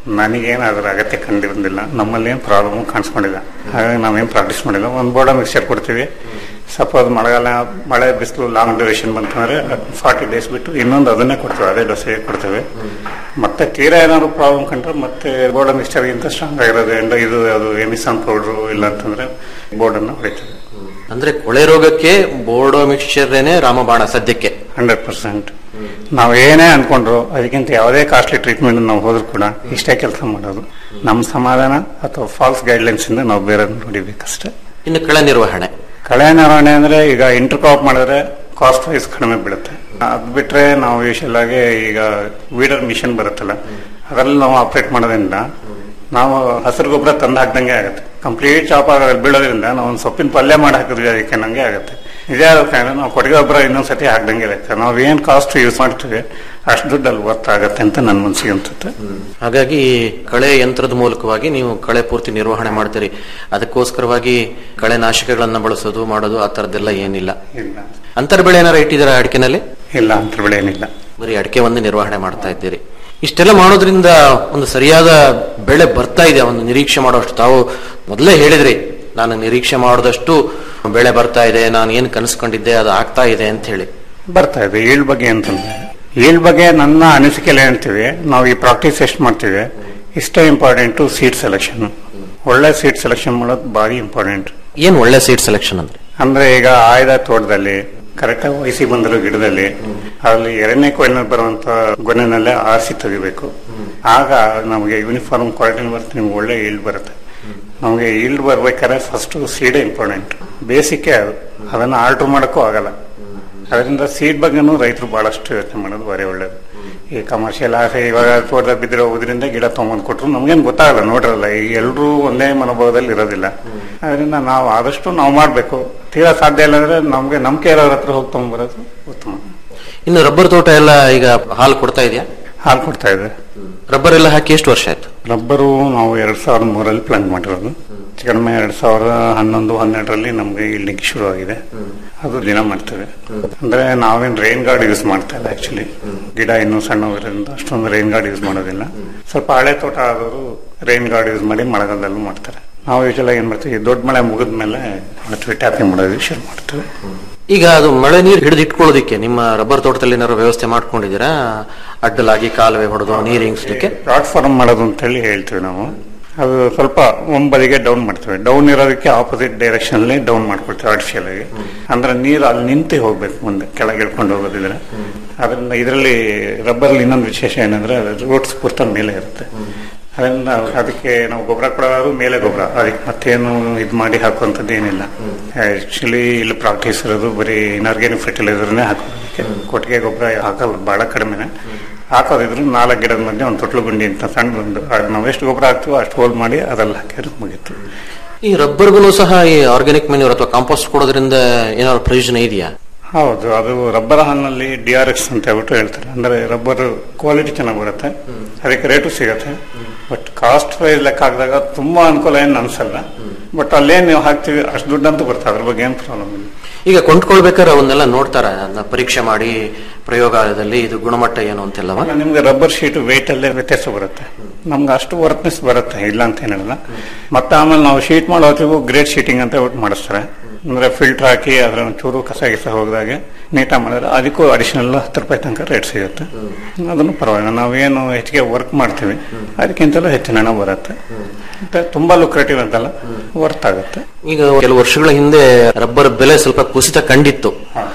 ನನಗೇನು ಅದರ ಅಗತ್ಯ ಕಂಡಿರೋದಿಲ್ಲ ನಮ್ಮಲ್ಲಿ ಏನು ಪ್ರಾಬ್ಲಮ್ ಕಾಣಿಸ್ಕೊಂಡಿಲ್ಲ ಹಾಗಾಗಿ ನಾವೇನು ಪ್ರಾಕ್ಟೀಸ್ ಮಾಡಿಲ್ಲ ಒಂದು ಬೋರ್ಡ ಮಿಕ್ಸರ್ ಕೊಡ್ತೀವಿ ಸಪೋಸ್ ಮಳೆಗಾಲ ಮಳೆ ಬಿಸಿಲು ಲಾಂಗ್ ಡ್ಯೂರೇಷನ್ ಬಂತಂದ್ರೆ ಫಾರ್ಟಿ ಡೇಸ್ ಬಿಟ್ಟು ಇನ್ನೊಂದು ಅದನ್ನೇ ಕೊಡ್ತೇವೆ ಅದೇ ಡೋಸೇಜ್ ಕೊಡ್ತೇವೆ ಮತ್ತೆ ತೀರಾ ಏನಾದ್ರು ಪ್ರಾಬ್ಲಮ್ ಕಂಡ್ರೆ ಮತ್ತೆ ಬೋರ್ಡ ಮಿಕ್ಸ್ಚರ್ಗಿಂತ ಸ್ಟ್ರಾಂಗ್ ಆಗಿರೋದು ಎಂಡ ಇದು ಅದು ಎಮಿಸಾನ್ ಪೌಡ್ರು ಇಲ್ಲ ಅಂತಂದ್ರೆ ಬೋರ್ಡನ್ನು ಹೊಡಿತೇವೆ ಅಂದ್ರೆ ಕೊಳೆ ರೋಗಕ್ಕೆ ಬೋರ್ಡೋ ಮಿಕ್ಸ್ಚರ್ನೇ ರಾಮಬಾಣ ಸದ್ಯಕ್ಕೆ ಹಂಡ್ರೆಡ್ ಪರ್ಸೆಂಟ್ ನಾವು ಏನೇ ಅನ್ಕೊಂಡ್ರು ಅದಕ್ಕಿಂತ ಯಾವುದೇ ಕಾಸ್ಟ್ಲಿ ಟ್ರೀಟ್ಮೆಂಟ್ ನಾವು ಹೋದ್ರು ಕೂಡ ಇಷ್ಟೇ ಕೆಲಸ ಮಾಡೋದು ನಮ್ಮ ಸಮಾಧಾನ ಅಥವಾ ಫಾಲ್ಸ್ ಗೈಡ್ಲೈನ್ಸ್ ಇಂದ ನಾವು ಬೇರೆ ನೋಡಿಬೇಕಷ್ಟೇ ಇನ್ನು ಕಳೆ ನಿರ್ವಹಣೆ ಕಳೆ ನಿರ್ವಹಣೆ ಅಂದ್ರೆ ಈಗ ಇಂಟರ್ ಕ್ರಾಪ್ ಮಾಡಿದ್ರೆ ಕಾಸ್ಟ್ ವೈಸ್ ಕಡಿಮೆ ಬೀಳುತ್ತೆ ಅದ್ ಬಿಟ್ರೆ ನಾವು ಯೂಶಲ್ ಆಗಿ ಈಗ ವೀಡರ್ ಮಿಷನ್ ಬರುತ್ತಲ್ಲ ಅದರಲ್ಲಿ ನಾವು ಆಪರೇಟ್ ಮಾಡೋದ್ರಿಂದ ನಾವು ಹಸಿರು ಗೊಬ್ಬರ ತಂದು ಹಾಕ್ದಂಗೆ ಆಗುತ್ತೆ ಕಂಪ್ಲೀಟ್ ಚಾಪ್ ಆಗೋದ್ರಲ್ಲಿ ಬೀಳೋದ್ರಿಂದ ನಾವು ಒಂದು ಸೊಪ್ಪಿನ ಪಲ್ಯ ಮಾಡಿ ಹಾಕಿದ್ವಿ ಅದಕ್ಕೆ ನಂಗೆ ಆಗುತ್ತೆ ಇದೇ ಆದ ಕಾರಣ ನಾವು ಕೊಟ್ಟಿಗೆ ಗೊಬ್ಬರ ಇನ್ನೊಂದ್ಸತಿ ಹಾಕ್ದಂಗೆ ಇರುತ್ತೆ ನಾವು ಏನ್ ಕಾಸ್ಟ್ ಯೂಸ್ ಮಾಡ್ತೀವಿ ಅಷ್ಟು ದುಡ್ಡು ಅಲ್ಲಿ ವರ್ತ್ ಆಗುತ್ತೆ ಅಂತ ನನ್ನ ಮನಸ್ಸಿಗೆ ಅನ್ಸುತ್ತೆ ಹಾಗಾಗಿ ಕಳೆ ಯಂತ್ರದ ಮೂಲಕವಾಗಿ ನೀವು ಕಳೆ ಪೂರ್ತಿ ನಿರ್ವಹಣೆ ಮಾಡ್ತೀರಿ ಅದಕ್ಕೋಸ್ಕರವಾಗಿ ಕಳೆ ನಾಶಕಗಳನ್ನ ಬಳಸೋದು ಮಾಡೋದು ಆ ತರದ್ದೆಲ್ಲ ಏನಿಲ್ಲ ಇಲ್ಲ ಅಂತರ್ ಬೆಳೆ ಏನಾರ ಇಟ್ಟಿದ್ದೀರಾ ಅಡಿಕೆನಲ್ಲಿ ಇಲ್ಲ ಅಂತ ಬೆಳೆ ಏನಿಲ್ಲ ಬರೀ ಅಡಿಕೆ ಒಂದು ನಿರ್ವಹಣೆ ಮಾಡ್ತಾ ಇದ್ದೀರಿ ಇಷ್ಟೆಲ್ಲ ಮಾಡೋದ್ರಿಂದ ಒಂದು ಸರಿಯಾದ ಬೆಳೆ ಬರ್ತಾ ಇದೆ ಒಂದು ನಿರೀಕ್ಷೆ ಮಾಡೋಷ್ಟು ತಾವು ಮೊದಲೇ ಹೇಳಿದ್ರಿ ನಾನು ನಿರೀಕ್ಷೆ ಮಾಡೋದಷ್ಟು ಬೆಳೆ ಬರ್ತಾ ಇದೆ ನಾನು ಏನು ಕನಸ್ಕೊಂಡಿದ್ದೆ ಅದು ಆಗ್ತಾ ಇದೆ ಅಂತ ಹೇಳಿ ಬರ್ತಾ ಇದೆ ಈಳ್ ಬಗ್ಗೆ ಅಂತಂದ್ರೆ ಈಳ್ ಬಗ್ಗೆ ನನ್ನ ಅನಿಸಿಕೆಯಲ್ಲಿ ಹೇಳ್ತೀವಿ ನಾವು ಈ ಪ್ರಾಕ್ಟೀಸ್ ಎಷ್ಟು ಮಾಡ್ತೀವಿ ಇಷ್ಟೇ ಇಂಪಾರ್ಟೆಂಟ್ ಸೀಡ್ ಸೆಲೆಕ್ಷನ್ ಒಳ್ಳೆ ಸೀಡ್ ಸೆಲೆಕ್ಷನ್ ಮಾಡೋದು ಭಾರಿ ಇಂಪಾರ್ಟೆಂಟ್ ಏನ್ ಒಳ್ಳೆ ಸೀಡ್ ಸೆಲೆಕ್ಷನ್ ಅಂದ್ರೆ ಅಂದ್ರೆ ಈಗ ಆಯ್ದ ತೋಟದಲ್ಲಿ ಕರೆಕ್ಟ್ ಆಗಿ ವಹಿಸಿ ಬಂದಿರೋ ಗಿಡದಲ್ಲಿ ಅಲ್ಲಿ ಎರಡನೇ ಕೊಯ್ಲಿನಲ್ಲಿ ಬರುವಂತ ಗೊನೆನಲ್ಲೇ ಆರಿಸಿ ತೆಗಿಬೇಕು ಆಗ ನಮಗೆ ಯೂನಿಫಾರ್ಮ್ ಕ್ವಾಲಿಟಿ ಬರುತ್ತೆ ನಿಮ್ಗೆ ಒಳ್ಳೆ ಈಲ್ಡ್ ಬರುತ್ತೆ ನಮಗೆ ಈಲ್ಡ್ ಬರ್ಬೇಕಾದ್ರೆ ಫಸ್ಟ್ ಸೀಡೇ ಇಂಪಾರ್ಟೆಂಟ್ ಬೇಸಿಕ್ಕೆ ಅದು ಅದನ್ನ ಆಲ್ಟರ್ ಮಾಡೋಕ್ಕೂ ಆಗಲ್ಲ ಅದರಿಂದ ಸೀಡ್ ಬಗ್ಗೆನೂ ರೈತರು ಬಹಳಷ್ಟು ಯೋಚನೆ ಮಾಡೋದು ಬರೀ ಒಳ್ಳೇದು ಈ ಕಮರ್ಷಿಯಲ್ ಆಸೆ ಇವಾಗ ತೋಟದಲ್ಲಿ ಬಿದ್ದಿರೋ ಉದ್ರಿಂದ ಗಿಡ ತೊಗೊಂಬಂದು ಕೊಟ್ರು ನಮ್ಗೇನು ಗೊತ್ತಾಗಲ್ಲ ನೋಡಿರಲ್ಲ ಈಗ ಎಲ್ಲರೂ ಒಂದೇ ಮನೋಭಾವದಲ್ಲಿ ಇರೋದಿಲ್ಲ ಅದರಿಂದ ನಾವು ಆದಷ್ಟು ನಾವು ಮಾಡಬೇಕು ತೀರಾ ಸಾಧ್ಯ ಇಲ್ಲ ಅಂದ್ರೆ ನಮ್ಗೆ ನಂಬಿಕೆ ಇರೋರ ಹತ್ರ ಹೋಗಿ ತೊಗೊಂಬರೋದು ಉತ್ತಮ ಇನ್ನು ರಬ್ಬರ್ ತೋಟ ಎಲ್ಲ ಈಗ ಹಾಲು ಕೊಡ್ತಾ ಇದೆಯಾ ಹಾಲು ಕೊಡ್ತಾ ಇದೆ ರಬ್ಬರ್ ಎಲ್ಲ ಹಾಕಿ ಎಷ್ಟು ವರ್ಷ ಆಯ್ತು ರಬ್ಬರು ನಾವು ಎರಡ್ ಸಾವಿರದ ಮೂರಲ್ಲಿ ಪ್ಲಾನ್ ಮಾಡಿರೋದು ಕಡಿಮೆ ಎರಡ್ ಸಾವಿರದ ಹನ್ನೊಂದು ಹನ್ನೆರಡರಲ್ಲಿ ನಮ್ಗೆ ಇಲ್ಲಿಗೆ ಶುರು ಆಗಿದೆ ಅದು ದಿನ ಮಾಡ್ತೇವೆ ಅಂದ್ರೆ ನಾವೇನ್ ರೈನ್ ಗಾರ್ಡ್ ಯೂಸ್ ಮಾಡ್ತಾ ಇಲ್ಲ ಆಕ್ಚುಲಿ ಗಿಡ ಇನ್ನೂ ಸಣ್ಣವರಿಂದ ಅಷ್ಟೊಂದು ರೈನ್ ಗಾರ್ಡ್ ಯೂಸ್ ಮಾಡೋದಿಲ್ಲ ಸ್ವಲ್ಪ ಹಳೆ ತೋಟ ಆದವರು ರೈನ್ ಗಾರ್ಡ್ ಯೂಸ್ ಮಾಡಿ ಮಳೆಗಾಲದಲ್ಲೂ ಮಾಡ್ತಾರೆ ನಾವು ಯೂಶಲ್ ಏನ್ ಮಾಡ್ತೀವಿ ದೊಡ್ಡ ಮಳೆ ಮುಗಿದ್ಮೇಲೆ ಮಾಡ್ತೀವಿ ಟ್ಯಾಪಿಂಗ್ ಮಾಡೋದು ಶುರು ಮಾಡ್ತೀವಿ ಈಗ ಅದು ಮಳೆ ನೀರು ಹಿಡಿದು ಇಟ್ಕೊಳ್ಳೋದಿಕ್ಕೆ ನಿಮ್ಮ ರಬ್ಬರ್ ತೋಟದಲ್ಲಿ ಏನಾದ್ರು ವ್ಯವಸ್ಥೆ ಮಾಡ್ಕೊಂಡಿದ್ದೀರಾ ಅಡ್ಡಲಾಗಿ ಕಾಲುವೆ ಹೊಡೆದು ನೀರು ಹಿಂಗಿಸ್ಲಿಕ್ಕೆ ಪ್ಲಾಟ್ಫಾರ್ಮ್ ಮಾಡೋದು ಅಂತ ಹೇಳಿ ಹೇಳ್ತೀವಿ ನಾವು ಅದು ಸ್ವಲ್ಪ ಒಂಬದಿಗೆ ಡೌನ್ ಮಾಡ್ತೇವೆ ಡೌನ್ ಇರೋದಕ್ಕೆ ಆಪೋಸಿಟ್ ಡೈರೆಕ್ಷನ್ ಅಲ್ಲಿ ಡೌನ್ ಮಾಡ್ಕೊಳ್ತೇವೆ ಆರ್ಟಿಫಿಷಿಯಲ್ ಆಗಿ ಅಂದ್ರೆ ನೀರು ಅಲ್ಲಿ ನಿಂತೆ ಹೋಗ್ಬೇಕು ಮುಂದೆ ಕೆಳಗೆ ಇಳ್ಕೊಂಡು ಹೋಗೋದಿದ್ರೆ ಅದರಿಂದ ಇದರಲ್ಲಿ ರಬ್ಬರ್ ಇನ್ನೊಂದು ವಿಶೇಷ ಏನಂದ್ರೆ ರೂಟ್ಸ್ ಪೂರ್ತ ಮೇಲೆ ಇರುತ್ತೆ ಅದರಿಂದ ಅದಕ್ಕೆ ನಾವು ಗೊಬ್ಬರ ಕೊಡೋದು ಮೇಲೆ ಗೊಬ್ಬರ ಅದಕ್ಕೆ ಮತ್ತೇನು ಇದು ಮಾಡಿ ಹಾಕುವಂಥದ್ದು ಏನಿಲ್ಲ ಆಕ್ಚುಲಿ ಇಲ್ಲಿ ಪ್ರಾಕ್ಟೀಸ್ ಇರೋದು ಬರೀ ಇನ್ಆರ್ಗ್ಯಾನಿಕ್ ಫರ್ಟಿಲೈಸರ್ನೇ ಹಾಕೋದಕ್ಕೆ ಕೊಟ್ಟಿಗೆ ಗೊಬ್ಬರ ಹಾಕೋದು ಬಹಳ ಕಡಿಮೆನೆ ಹಾಕೋದಿದ್ರು ನಾಲ್ಕು ಗಿಡದ ಮಧ್ಯೆ ಒಂದು ತೊಟ್ಲು ಗುಂಡಿ ಅಂತ ಸಣ್ಣ ಒಂದು ಅದ್ ನಾವು ಎಷ್ಟು ಗೊಬ್ಬರ ಹಾಕ್ತೀವೋ ಅಷ್ಟು ಹೋಲ್ ಮಾಡಿ ಅದ್ರಲ್ಲಿ ಹಾಕಿದ್ರೆ ಮುಗೀತು ಈ ರಬ್ಬರ್ಗೂ ಸಹ ಈ ಆರ್ಗ್ಯಾನಿಕ್ ಮೆನ್ಯೂರ್ ಅಥವಾ ಕಾಂಪೋಸ್ಟ್ ಕೊಡೋದ್ರಿಂದ ಏನಾದ್ರು ಪ್ರಯೋಜನ ಇದೆಯಾ ಹೌದು ಅದು ರಬ್ಬರ್ ಹಾಲಿನಲ್ಲಿ ಡಿ ಆರ್ ಎಕ್ಸ್ ಅಂತ ಹೇಳ್ಬಿಟ್ಟು ಹೇಳ್ತಾರೆ ಅಂದ್ರೆ ರಬ್ಬರ್ ಕ್ವಾಲಿಟಿ ಚೆನ್ನಾಗಿ ಬರುತ್ತೆ ಅದಕ್ಕೆ ರೇಟು ಸಿಗುತ್ತೆ ಬಟ್ ಕಾಸ್ಟ್ ಪ್ರೈಸ್ ಲೆಕ್ಕ ಹಾಕಿದಾಗ ತುಂಬಾ ಅನುಕೂಲ ಏನು ಅನ್ಸಲ್ಲ ಬಟ್ ಅಲ್ಲೇನ್ ನೀವು ಹಾಕ್ತಿವಿ ಅಷ್ಟು ದುಡ್ಡಂತೂ ಬರುತ್ತೆ ಅದ್ರ ಬಗ್ಗೆ ಏನು ಪ್ರಾಬ್ಲಮ್ ಇಲ್ಲ ಈಗ ಕೊಂಡ್ಕೊಳ್ಬೇಕಾದ್ರೆ ಅವನ್ನೆಲ್ಲ ನೋಡ್ತಾರ ಅದನ್ನ ಪರೀಕ್ಷೆ ಮಾಡಿ ಪ್ರಯೋಗಾಲಯದಲ್ಲಿ ಇದು ಗುಣಮಟ್ಟ ಏನು ಅಂತೆಲ್ಲವ ಆಮೇಲೆ ನಿಮ್ಗೆ ರಬ್ಬರ್ ಶೀಟ್ ವೇಟ್ ಅಲ್ಲೇ ವ್ಯತ್ಯಾಸ ಬರುತ್ತೆ ನಮ್ಗೆ ಅಷ್ಟು ವರ್ಕ್ನೆಸ್ ಬರುತ್ತೆ ಇಲ್ಲ ಅಂತ ಏನಿಲ್ಲ ಮತ್ತೆ ಆಮೇಲೆ ನಾವು ಶೀಟ್ ಮಾಡೋ ಹೊತ್ತಿಗೂ ಗ್ರೇಟ್ ಶೀಟಿಂಗ್ ಅಂತ ಹೇಳ್ಬಿಟ್ಟು ಮಾಡಿಸ್ತಾರೆ ಅಂದ್ರೆ ಫಿಲ್ಟರ್ ಹಾಕಿ ಅದ್ರ ಚೂರು ಕಸ ಗಿಸ ಹೋಗಿದಾಗೆ ನೀಟಾಗಿ ಮಾಡಿದ್ರೆ ಅದಕ್ಕೂ ಅಡಿಷನಲ್ ಹತ್ತು ರೂಪಾಯಿ ತನಕ ರೇಟ್ ಸಿಗುತ್ತೆ ಅದನ್ನು ಪರವಾಗಿಲ್ಲ ನಾವೇನು ಹೆಚ್ಚಿಗೆ ವರ್ಕ್ ಮಾಡ್ತೀವಿ ಅದಕ್ಕಿಂತಲೂ ಹೆಚ್ಚಿನ ಹಣ ಬರುತ್ತೆ ಮತ್ತೆ ತುಂಬಾ ಲುಕ್ರೇಟಿವ್ ಅಂತಲ್ಲ ವರ್ತ್ ಆಗುತ್ತೆ ಈಗ ಕೆಲವು ವರ್ಷಗಳ ಹಿಂದೆ ರಬ್ಬರ್ ಬೆಲೆ ಸ್ವಲ್ಪ ಕುಸಿತ ಕಂಡಿತ್ತು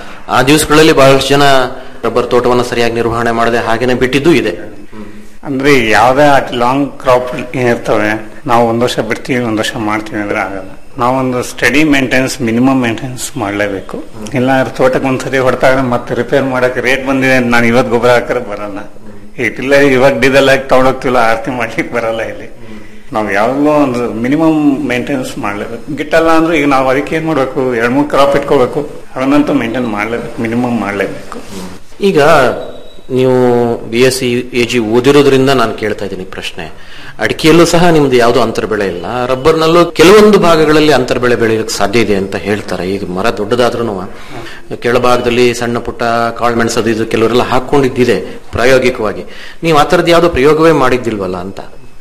ಆ ದಿವಸಗಳಲ್ಲಿ ಬಹಳಷ್ಟು ಜನ ರಬ್ಬರ್ ತೋಟವನ್ನು ಸರಿಯಾಗಿ ನಿರ್ವಹಣೆ ಮಾಡದೆ ಹಾಗೇನೆ ಬಿಟ್ಟಿದ್ದೂ ಇದೆ ಅಂದ್ರೆ ಯಾವ್ದೇ ಲಾಂಗ್ ಕ್ರಾಪ್ ಇರ್ತವೆ ನಾವು ಒಂದ್ ವರ್ಷ ಬಿಡ್ತೀವಿ ಒಂದ್ ವರ್ಷ ಮಾಡ್ತೀವಿ ಅಂದ್ರೆ ಆಗಲ್ಲ ನಾವೊಂದು ಸ್ಟಡಿ ಮೇಂಟೆನೆನ್ಸ್ ಮಿನಿಮಮ್ ಮೇಂಟೆನೆನ್ಸ್ ಮಾಡಲೇಬೇಕು ಇಲ್ಲ ತೋಟಕ್ಕೆ ಒಂದ್ಸರಿ ಹೊಡ್ತಾಗ ಮತ್ತೆ ರಿಪೇರ್ ಮಾಡಕ್ಕೆ ರೇಟ್ ಬಂದಿದೆ ಅಂತ ನಾನು ಇವತ್ತು ಗೊಬ್ಬರ ಹಾಕಿದ್ರೆ ಬರಲ್ಲ ಈ ಟಿಲ್ಲರ್ ಇವಾಗ ಡೀಸೆಲ್ ಹಾಕಿ ತಗೊಂಡೋಗ್ತಿಲ್ಲ ಆರತಿ ಮಾಡ್ಲಿಕ್ಕೆ ಬರಲ್ಲ ಇಲ್ಲಿ ನಾವು ಯಾವಾಗಲೂ ಒಂದು ಮಿನಿಮಮ್ ಮೇಂಟೆನೆನ್ಸ್ ಮಾಡಲೇಬೇಕು ಗಿಟ್ಟಲ್ಲ ಅಂದ್ರೆ ಈಗ ನಾವು ಅದಕ್ಕೆ ಏನ್ ಮಾಡ್ಬೇಕು ಎರಡ್ ಮೂರು ಕ್ರಾಪ್ ಇಟ್ಕೋಬೇಕು ಅದನ್ನಂತೂ ಮೇಂಟೈನ್ ಮಾಡಲೇಬೇಕು ಮಿನಿಮಮ್ ಮಾಡಲೇಬೇಕು ಈಗ ನೀವು B S C A G ಓದಿರೋದ್ರಿಂದ ನಾನು ಕೇಳ್ತಾ ಇದ್ದೀನಿ ಈ ಪ್ರಶ್ನೆ ಅಡಿಕೆಯಲ್ಲೂ ಸಹ ನಿಮ್ದು ಯಾವುದೋ ಅಂತರ ಬೆಳೆ ಇಲ್ಲ ರಬ್ಬರ್ನಲ್ಲೂ ಕೆಲವೊಂದು ಭಾಗಗಳಲ್ಲಿ ಅಂತರ ಬೆಳೆ ಬೆಳೆಯಲಿಕ್ಕೆ ಸಾಧ್ಯ ಇದೆ ಅಂತ ಹೇಳ್ತಾರೆ ಈಗ ಮರ ದೊಡ್ಡದಾದ್ರೂ ಕೆಳಭಾಗದಲ್ಲಿ ಸಣ್ಣ ಪುಟ್ಟ ಕಾಳುಮೆಣಸು ಅದು ಇದು ಕೆಲವರೆಲ್ಲ ಹಾಕೊಂಡಿದ್ದಿದೆ ಪ್ರಾಯೋಗಿಕವಾಗಿ ನೀವು ಆ ಥರದ್ದು ಯಾವುದೋ ಪ್ರಯೋಗವೇ ಮಾಡಿದ್ದಿಲ್ವಲ್ಲ ಅಂತ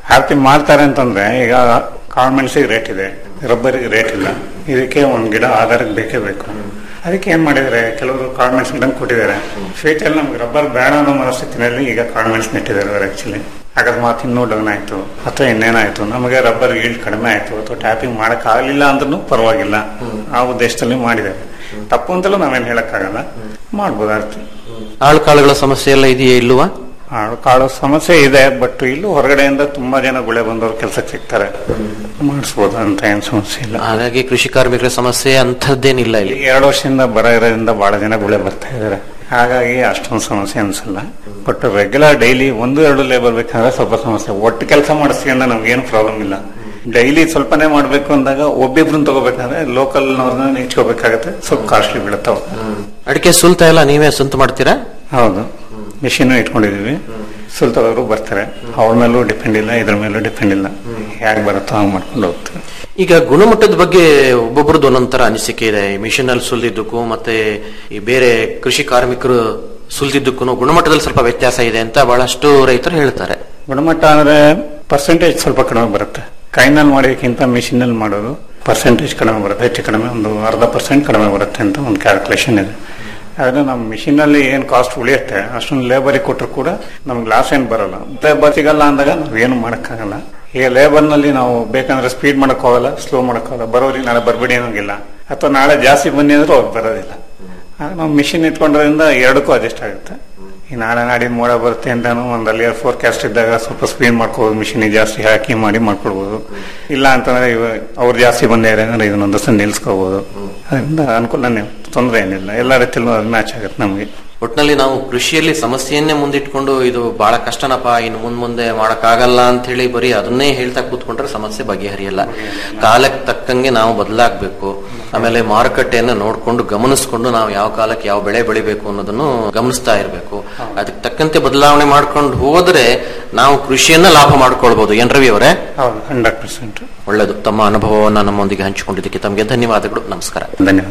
ಆರತಿ ಮಾಡ್ತಾರೆ ಅಂತಂದ್ರೆ ಈಗ ಕಾಳುಮೆಣಸಿಗೆ ರೇಟ್ ಇದೆ ರಬ್ಬರಿಗೆ ರೇಟ್ ಇಲ್ಲ ಇದಕ್ಕೆ ಒಂದು ಗಿಡ ಆಧಾರಕ್ಕೆ ಬೇಕೇ ಬೇಕು ಅದಕ್ಕೆ ಏನ್ ಮಾಡಿದ್ದಾರೆ ಕೆಲವರು ಕಾಳುಮೆಣಸು ಗಿಡ ಕೊಟ್ಟಿದ್ದಾರೆ ಫ್ಯೂಚರ್ ನಮ್ಗೆ ರಬ್ಬರ್ ಬೇಡ ಅನ್ನೋ ಮನಸ್ಥಿತಿನಲ್ಲಿ ಈಗ ಕಾಳುಮೆಣಸು ನೆಟ್ಟಿದ್ದಾರೆ ಆಕ್ಚುಲಿ ಅಕಸ್ಮಾತ್ ಇನ್ನೂ ಡೌನ್ ಆಯ್ತು ಅಥವಾ ಇನ್ನೇನಾಯ್ತು ನಮಗೆ ರಬ್ಬರ್ ಈಲ್ಡ್ ಕಡಿಮೆ ಆಯ್ತು ಅಥವಾ ಟ್ಯಾಪಿಂಗ್ ಮಾಡಕ್ ಆಗಲಿಲ್ಲ ಅಂದ್ರೂ ಪರವಾಗಿಲ್ಲ ಆ ಉದ್ದೇಶದಲ್ಲಿ ಮಾಡಿದ್ದಾರೆ ತಪ್ಪು ಅಂತಲೂ ನಾವೇನು ಹೇಳಕ್ಕಾಗಲ್ಲ ಮಾಡ್ಬೋದು ಆರ್ತಿ ಆಳು ಕಾಳುಗಳ ಸಮಸ್ಯೆ ಎಲ್ಲ ಇದೆಯೇ ಇಲ್ವಾ ಆಳು ಕಾಳು ಸಮಸ್ಯೆ ಇದೆ ಬಟ್ ಇಲ್ಲೂ ಹೊರಗಡೆಯಿಂದ ತುಂಬಾ ಜನ ಗುಳೆ ಬಂದವರು ಕೆಲಸಕ್ಕೆ ಸಿಗ್ತಾರೆ ಮಾಡಿಸ್ಬೋದು ಅಂತ ಏನ್ ಸಮಸ್ಯೆ ಇಲ್ಲ ಹಾಗಾಗಿ ಕೃಷಿ ಕಾರ್ಮಿಕರ ಸಮಸ್ಯೆ ಅಂಥದ್ದೇನಿಲ್ಲ ಇಲ್ಲಿ ಇಲ್ಲಿ ಎರಡು ವರ್ಷದಿಂದ ಬರ ಇರೋದ್ರಿಂದ ಬಹಳ ಜನ ಗುಳೆ ಬರ್ತಾ ಇದಾರೆ ಹಾಗಾಗಿ ಅಷ್ಟೊಂದು ಸಮಸ್ಯೆ ಅನ್ಸಲ್ಲ ಬಟ್ ರೆಗ್ಯುಲರ್ ಡೈಲಿ ಒಂದು ಎರಡು ಲೇಬರ್ ಬೇಕಂದ್ರೆ ಸ್ವಲ್ಪ ಸಮಸ್ಯೆ ಒಟ್ಟು ಕೆಲಸ ಮಾಡಿಸ್ತೀವಿ ಅಂದ್ರೆ ನಮ್ಗೇನು ಪ್ರಾಬ್ಲಮ್ ಇಲ್ಲ ಡೈಲಿ ಸ್ವಲ್ಪನೇ ಮಾಡ್ಬೇಕು ಅಂದಾಗ ಒಬ್ಬಿಬ್ರನ್ನ ತಗೋಬೇಕಾದ್ರೆ ಲೋಕಲ್ ನವ್ರನ್ನ ನಿಂಚ್ಕೋಬೇಕಾಗತ್ತೆ ಸ್ವಲ್ಪ ಕಾಸ್ಟ್ಲಿ ಬೀಳುತ್ತಾವ ಅಡಿಕೆ ಸುಲ್ತ ಎಲ್ಲ ನೀವೇ ಸ್ವಂತ ಮಾಡ್ತೀರಾ ಹೌದು ಮಿಷಿನ್ ಇಟ್ಕೊಂಡಿದೀವಿ ಸುಲ್ತದವರು ಬರ್ತಾರೆ ಅವ್ರ ಮೇಲೂ ಡಿಪೆಂಡ್ ಇಲ್ಲ ಇದ್ರ ಮೇಲೂ ಡಿಪೆಂಡ್ ಇಲ್ಲ ಹೇಗೆ ಬರುತ್ತೋ ಹಂಗೆ ಮಾಡ್ಕೊಂಡು ಹೋಗ್ತೀವಿ ಈಗ ಗುಣಮಟ್ಟದ ಬಗ್ಗೆ ಒಬ್ಬೊಬ್ರದ್ದು ಒಂದೊಂಥರ ಅನಿಸಿಕೆ ಇದೆ ಈ ಮಿಷನ್ ಅಲ್ಲಿ ಸುಲಿದಿದ್ದಕ್ಕೂ ಮತ್ತೆ ಈ ಬೇರೆ ಕೃಷಿ ಕಾರ್ಮಿಕರು ಸುಲಿದಿದ್ದಕ್ಕೂ ಗುಣಮಟ್ಟದಲ್ಲಿ ಸ್ವಲ್ಪ ವ್ಯತ್ಯಾಸ ಇದೆ ಅಂತ ಬಹಳಷ್ಟು ರೈತರು ಹೇಳ್ತಾರೆ ಗುಣಮಟ್ಟ ಅಂದ್ರೆ ಪರ್ಸೆಂಟೇಜ್ ಸ್ವಲ್ಪ ಕಡಿಮೆ ಬರುತ್ತೆ ಕೈನಲ್ಲಿ ಮಾಡೋದಕ್ಕಿಂತ ಮಿಷಿನ್ ಅಲ್ಲಿ ಮಾಡೋದು ಪರ್ಸೆಂಟೇಜ್ ಕಡಿಮೆ ಬರುತ್ತೆ ಹೆಚ್ಚು ಕಡಿಮೆ ಒಂದು ಅರ್ಧ ಪರ್ಸೆಂಟ್ ಕಡಿಮೆ ಬರುತ್ತೆ ಅಂತ ಒಂದು ಕ್ಯಾಲ್ಕುಲೇಷನ್ ಇದೆ ಆದ್ರೆ ನಮ್ಮ ಮಿಷಿನ್ ಅಲ್ಲಿ ಏನ್ ಕಾಸ್ಟ್ ಉಳಿಯುತ್ತೆ ಅಷ್ಟೊಂದು ಲೇಬರಿಗೆ ಕೊಟ್ಟರು ಕೂಡ ನಮ್ಗೆ ಲಾಸ್ ಏನ್ ಬರಲ್ಲ ಲೇಬರ್ ಸಿಗಲ್ಲ ಅಂದಾಗ ನಾವ್ ಏನು ಮಾಡಕ್ಕಾಗಲ್ಲ ಈಗ ಲೇಬರ್ ನಲ್ಲಿ ನಾವು ಬೇಕಂದ್ರೆ ಸ್ಪೀಡ್ ಮಾಡಕ್ ಹೋಗಲ್ಲ ಸ್ಲೋ ಮಾಡಕ್ ಹೋಗಲ್ಲ ಬರೋರಿಗೆ ನಾಳೆ ಬರ್ಬೇಡಿ ಅನ್ನೋಂಗಿಲ್ಲ ಅಥವಾ ನಾಳೆ ಜಾಸ್ತಿ ಬನ್ನಿ ಅಂದ್ರೂ ಅವ್ರು ಬರೋದಿಲ್ಲ ಆಗ ನಾವು ಮಿಷಿನ್ ಇಟ್ಕೊಂಡ್ರಿಂದ ಎರಡಕ್ಕೂ ಅಡ್ಜಸ್ಟ್ ಆಗುತ್ತೆ ಈ ನಾಳೆ ನಾಡಿನ ಮೋಡ ಬರುತ್ತೆ ಅಂತಾನು ಒಂದು ಅಲ್ಲಿ ಫೋರ್ಕಾಸ್ಟ್ ಇದ್ದಾಗ ಸ್ವಲ್ಪ ಸ್ಪೀಡ್ ಮಾಡ್ಕೋಬೋದು ಮಿಷಿನ್ ಜಾಸ್ತಿ ಹಾಕಿ ಮಾಡಿ ಮಾಡ್ಕೊಳ್ಬೋದು ಇಲ್ಲ ಅಂತಂದ್ರೆ ಇವ ಅವ್ರು ಜಾಸ್ತಿ ಬಂದೇ ಅಂದ್ರೆ ಇದನ್ನೊಂದು ದಿವಸ ನಿಲ್ಸ್ಕೋಬಹುದು ಅದರಿಂದ ಅನುಕೂಲನೇ ತೊಂದರೆ ಏನಿಲ್ಲ ಎಲ್ಲ ರೀತಿಯಲ್ಲೂ ಅದು ಮ್ಯಾಚ್ ಆಗುತ್ತೆ ನಮಗೆ ಒಟ್ನಲ್ಲಿ ನಾವು ಕೃಷಿಯಲ್ಲಿ ಸಮಸ್ಯೆಯನ್ನೇ ಮುಂದಿಟ್ಕೊಂಡು ಇದು ಬಹಳ ಕಷ್ಟನಪ್ಪ ಇನ್ನು ಮುಂದ್ ಮುಂದೆ ಮಾಡಕ್ಕಾಗಲ್ಲ ಅಂತ ಹೇಳಿ ಬರೀ ಅದನ್ನೇ ಹೇಳ್ತಾ ಕೂತ್ಕೊಂಡ್ರೆ ಸಮಸ್ಯೆ ಬಗೆಹರಿಯಲ್ಲ ಕಾಲಕ್ಕೆ ತಕ್ಕಂಗೆ ನಾವು ಬದಲಾಗಬೇಕು ಆಮೇಲೆ ಮಾರುಕಟ್ಟೆಯನ್ನ ನೋಡ್ಕೊಂಡು ಗಮನಿಸ್ಕೊಂಡು ನಾವು ಯಾವ ಕಾಲಕ್ಕೆ ಯಾವ ಬೆಳೆ ಬೆಳಿಬೇಕು ಅನ್ನೋದನ್ನು ಗಮನಿಸ್ತಾ ಇರಬೇಕು ಅದಕ್ಕೆ ತಕ್ಕಂತೆ ಬದಲಾವಣೆ ಮಾಡ್ಕೊಂಡು ಹೋದ್ರೆ ನಾವು ಕೃಷಿಯನ್ನ ಲಾಭ ಮಾಡ್ಕೊಳ್ಬಹುದು ಏನ್ ರವಿ ಅವರೇ ಹೌದು ಹಂಡ್ರೆಡ್ ಪರ್ಸೆಂಟ್ ಒಳ್ಳೆಯದು ತಮ್ಮ ಅನುಭವವನ್ನ ನಮ್ಮೊಂದಿಗೆ ಹಂಚಿಕೊಂಡಿದ್ದಕ್ಕೆ ತಮಗೆ ಧನ್ಯವಾದಗಳು ನಮಸ್ಕಾರ ಧನ್ಯವಾದ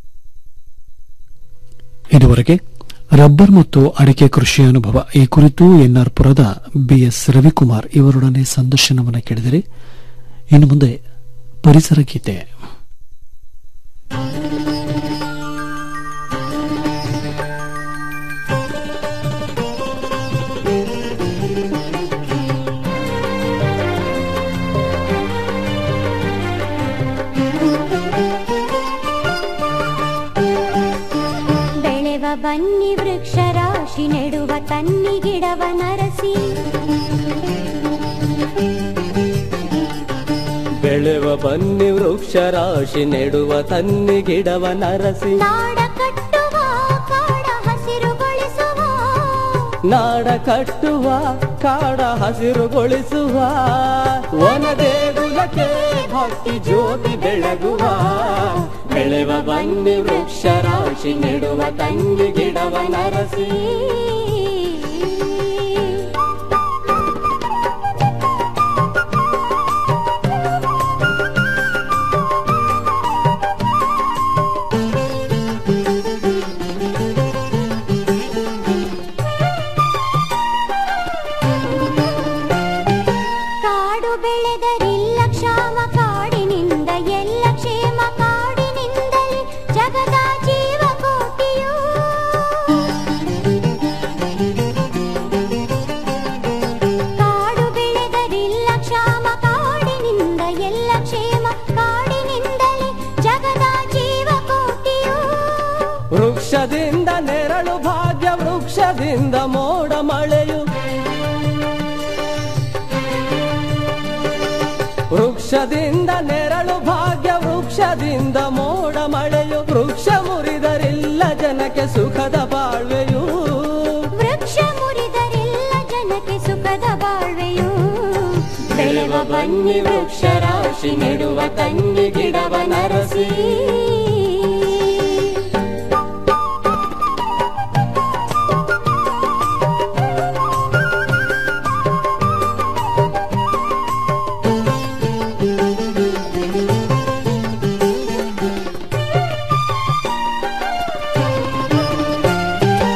ಇದುವರೆಗೆ ರಬ್ಬರ್ ಮತ್ತು ಅಡಿಕೆ ಕೃಷಿ ಅನುಭವ ಈ ಕುರಿತು ಎನ್ಆರ್ ಪುರದ ಬಿಎಸ್ ರವಿಕುಮಾರ್ ಇವರೊಡನೆ ಸಂದರ್ಶನವನ್ನು ಕೇಳಿದರೆ ಇನ್ನು ಮುಂದೆ ಪರಿಸರ ಗೀತೆ ಬೆಳೆವ ಬನ್ನಿ ವೃಕ್ಷ ರಾಶಿ ನೆಡುವ ತನ್ನಿ ಗಿಡವ ನರಸಿ ಬೆಳೆವ ಬನ್ನಿ ವೃಕ್ಷ ರಾಶಿ ನೆಡುವ ತನ್ನಿ ಗಿಡವ ನರಸಿ ನಾಡ ಕಟ್ಟುವ ಕಾಡ ಹಸಿರುಗೊಳಿಸುವ ನಾಡ ಕಟ್ಟುವ ಕಾಡ ಹಸಿರುಗೊಳಿಸುವ ವನ ದೇಗುಲಕ್ಕೆ ಭಕ್ತಿ ಜ್ಯೋತಿ ಬೆಳಗುವ ಬೆಳೆವ ಬನ್ನಿ ವೃಕ್ಷ ರಾಶಿ ನೆಡುವ ತನ್ನಿ ಗಿಡವ ನರಸಿ ಕಾಡು ಬೆಳೆದರಿಲ್ಲ ಕ್ಷಾಮ ಕಾಡಿನಿಂದ ಎಲ್ಲ ಕ್ಷೇಮ ಕಾಡಿನಿಂದಲೇ ಜಗದ ಜೀವಕೋಟಿಯು ಕಾಡು ಬೆಳೆದರಿಲ್ಲ ಕ್ಷಾಮ ಕಾಡಿನಿಂದ ಎಲ್ಲ ಕ್ಷೇಮ ಕಾಡಿನಿಂದಲೇ ಜಗದ ಜೀವಕೋಟಿಯು ವೃಕ್ಷದಿಂದ ನೆರಳು ಭಾಗ್ಯ ವೃಕ್ಷದಿಂದ ಮೋಡ ಮಳೆಯು ವೃಕ್ಷದಿಂದ ನೆರಳು ಭಾಗ್ಯ ವೃಕ್ಷದಿಂದ ಮೋಡ ಮಳೆಯು ವೃಕ್ಷ ಮುರಿದರಿಲ್ಲ ಜನಕ್ಕೆ ಸುಖದ ಬಾಳ್ವೆಯು ವೃಕ್ಷ ಮುರಿದರೆಲ್ಲ ಜನಕ್ಕೆ ಸುಖದ ಬಾಳ್ವೆಯು ಬೆಳೆವ ಬನ್ನಿ ವೃಕ್ಷ ರಾಶಿ ನೆಡುವ ಕನ್ನಿ ಗಿಡವ ನರಸಿ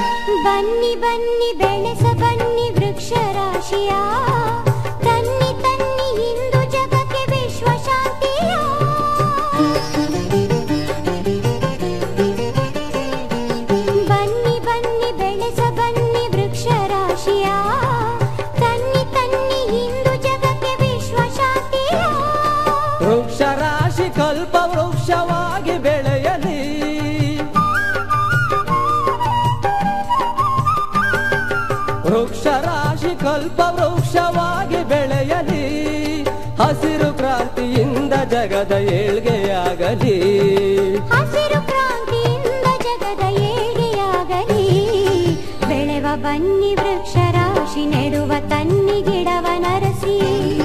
ಬನ್ನಿ ಬನ್ನಿ ಬೆಳೆಸ ಬನ್ನಿ ವೃಕ್ಷ ರಾಶಿಯ ತನ್ನಿ ವೃಕ್ಷ ರಾಶಿ ಕಲ್ಪ ವೃಕ್ಷವಾಗಿ ಬೆಳೆಯಲಿ ವೃಕ್ಷ ರಾಶಿ ಕಲ್ಪ ವೃಕ್ಷವಾಗಿ ಬೆಳೆಯಲಿ ಹಸಿರು ಕ್ರಾಂತಿಯಿಂದ ಜಗದ ಏಳ್ಗೆಯಾಗಲಿ ಹಸಿರು ಕ್ರಾಂತಿಯಿಂದ ಜಗದ ಏಳಿಗೆಯಾಗಲಿ ಬೆಳೆವ ಬನ್ನಿ ವೃಕ್ಷ ರಾಶಿ ನೆಡುವ ತನ್ನಿ ಗಿಡವ ನರಸಿ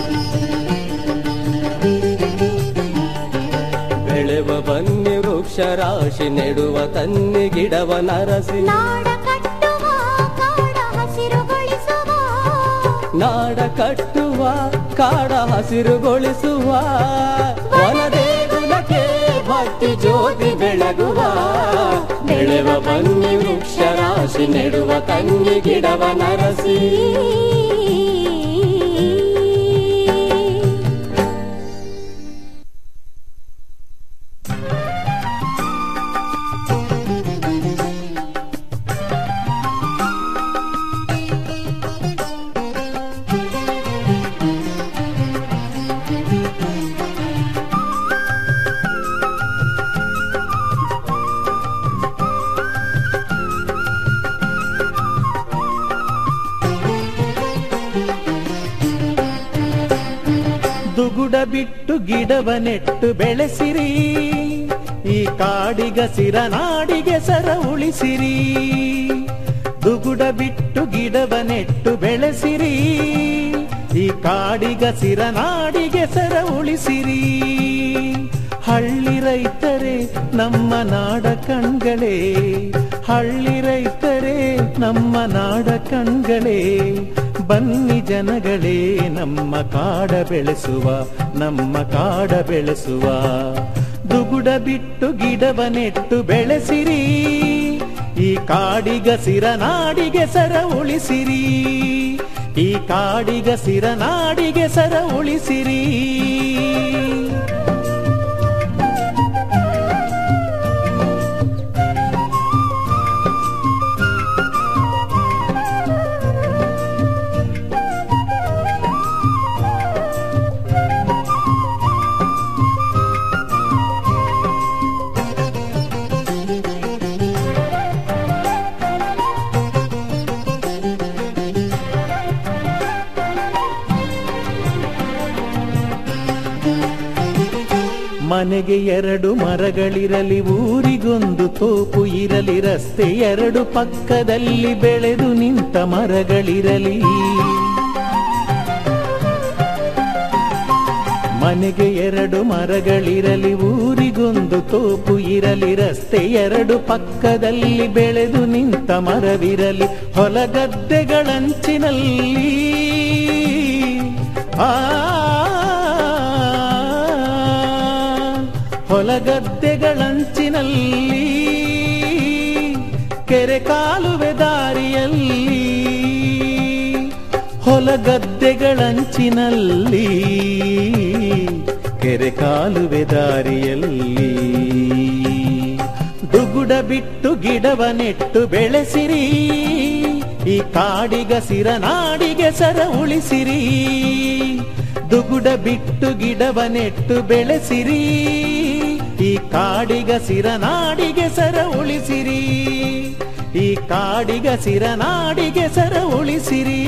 ಬೆಳೆವ ಬನ್ನಿ ವೃಕ್ಷ ರಾಶಿ ನೆಡುವ ತನ್ನಿ ಗಿಡವ ನರಸಿ ನಾಡ ಕಟ್ಟುವ ಕಾಡ ಹಸಿರುಗೊಳಿಸುವ ನಾಡ ಕಟ್ಟುವ ಕಾಡ ಹಸಿರುಗೊಳಿಸುವ ವನದೇಗುಲಕ್ಕೆ ಭಕ್ತಿ ಜ್ಯೋತಿ ಬೆಳಗುವ ಬೆಳೆವ ಬನ್ನಿ ವೃಕ್ಷ ರಾಶಿ ನೆಡುವ ಕನ್ನಿ ಗಿಡವ ನರಸಿ ದುಗುಡ ಬಿಟ್ಟು ಗಿಡವ ನೆಟ್ಟು ಬೆಳೆಸಿರಿ ಈ ಕಾಡಿಗಸಿರ ನಾಡಿಗೆ ಸರ ಉಳಿಸಿರಿ ದುಗುಡ ಬಿಟ್ಟು ಗಿಡವ ನೆಟ್ಟು ಬೆಳೆಸಿರಿ ಈ ಕಾಡಿಗಸಿರ ನಾಡಿಗೆ ಸರ ಉಳಿಸಿರಿ ಹಳ್ಳಿ ರೈತರೇ ನಮ್ಮ ನಾಡ ಕಣ್ಗಳೇ ಹಳ್ಳಿ ರೈತರೇ ನಮ್ಮ ನಾಡ ಕಣ್ಗಳೇ ಬನ್ನಿ ಜನಗಳೇ ನಮ್ಮ ಕಾಡ ಬೆಳೆಸುವ ನಮ್ಮ ಕಾಡ ಬೆಳೆಸುವ ದುಗುಡ ಬಿಟ್ಟು ಗಿಡವ ನೆಟ್ಟು ಬೆಳೆಸಿರಿ ಈ ಕಾಡಿಗಸಿರ ನಾಡಿಗೆ ಸರ ಉಳಿಸಿರಿ ಈ ಕಾಡಿಗಸಿರ ನಾಡಿಗೆ ಸರ ಉಳಿಸಿರಿ ಮನೆಗೆ ಎರಡು ಮರಗಳಿರಲಿ ಊರಿಗೊಂದು ತೋಪು ಇರಲಿ ರಸ್ತೆ ಎರಡು ಪಕ್ಕದಲ್ಲಿ ಬೆಳೆದು ನಿಂತ ಮರಗಳಿರಲಿ ಮನೆಗೆ ಎರಡು ಮರಗಳಿರಲಿ ಊರಿಗೊಂದು ತೋಪು ಇರಲಿ ರಸ್ತೆ ಎರಡು ಪಕ್ಕದಲ್ಲಿ ಬೆಳೆದು ನಿಂತ ಮರವಿರಲಿ ಹೊಲಗದ್ದೆಗಳಂಚಿನಲ್ಲಿ ಆ ಹೊಲಗದ್ದೆಗಳಂಚಿನಲ್ಲಿ ಕೆರೆ ಕಾಲುವೆ ದಾರಿಯಲ್ಲಿ ಹೊಲಗದ್ದೆಗಳಂಚಿನಲ್ಲಿ ಕೆರೆ ಕಾಲುವೆ ದಾರಿಯಲ್ಲಿ ದುಗುಡ ಬಿಟ್ಟು ಗಿಡವ ನೆಟ್ಟು ಬೆಳೆಸಿರಿ ಈ ಕಾಡಿಗಸಿರ ನಾಡಿಗೆ ಸರ ಉಳಿಸಿರಿ ದುಗುಡ ಬಿಟ್ಟು ಗಿಡವ ನೆಟ್ಟು ಬೆಳೆಸಿರಿ ಈ ಕಾಡಿಗಸಿರ ನಾಡಿಗೆ ಸರ ಉಳಿಸಿರಿ ಈ ಕಾಡಿಗಸಿರ ನಾಡಿಗೆ ಸರ ಉಳಿಸಿರಿ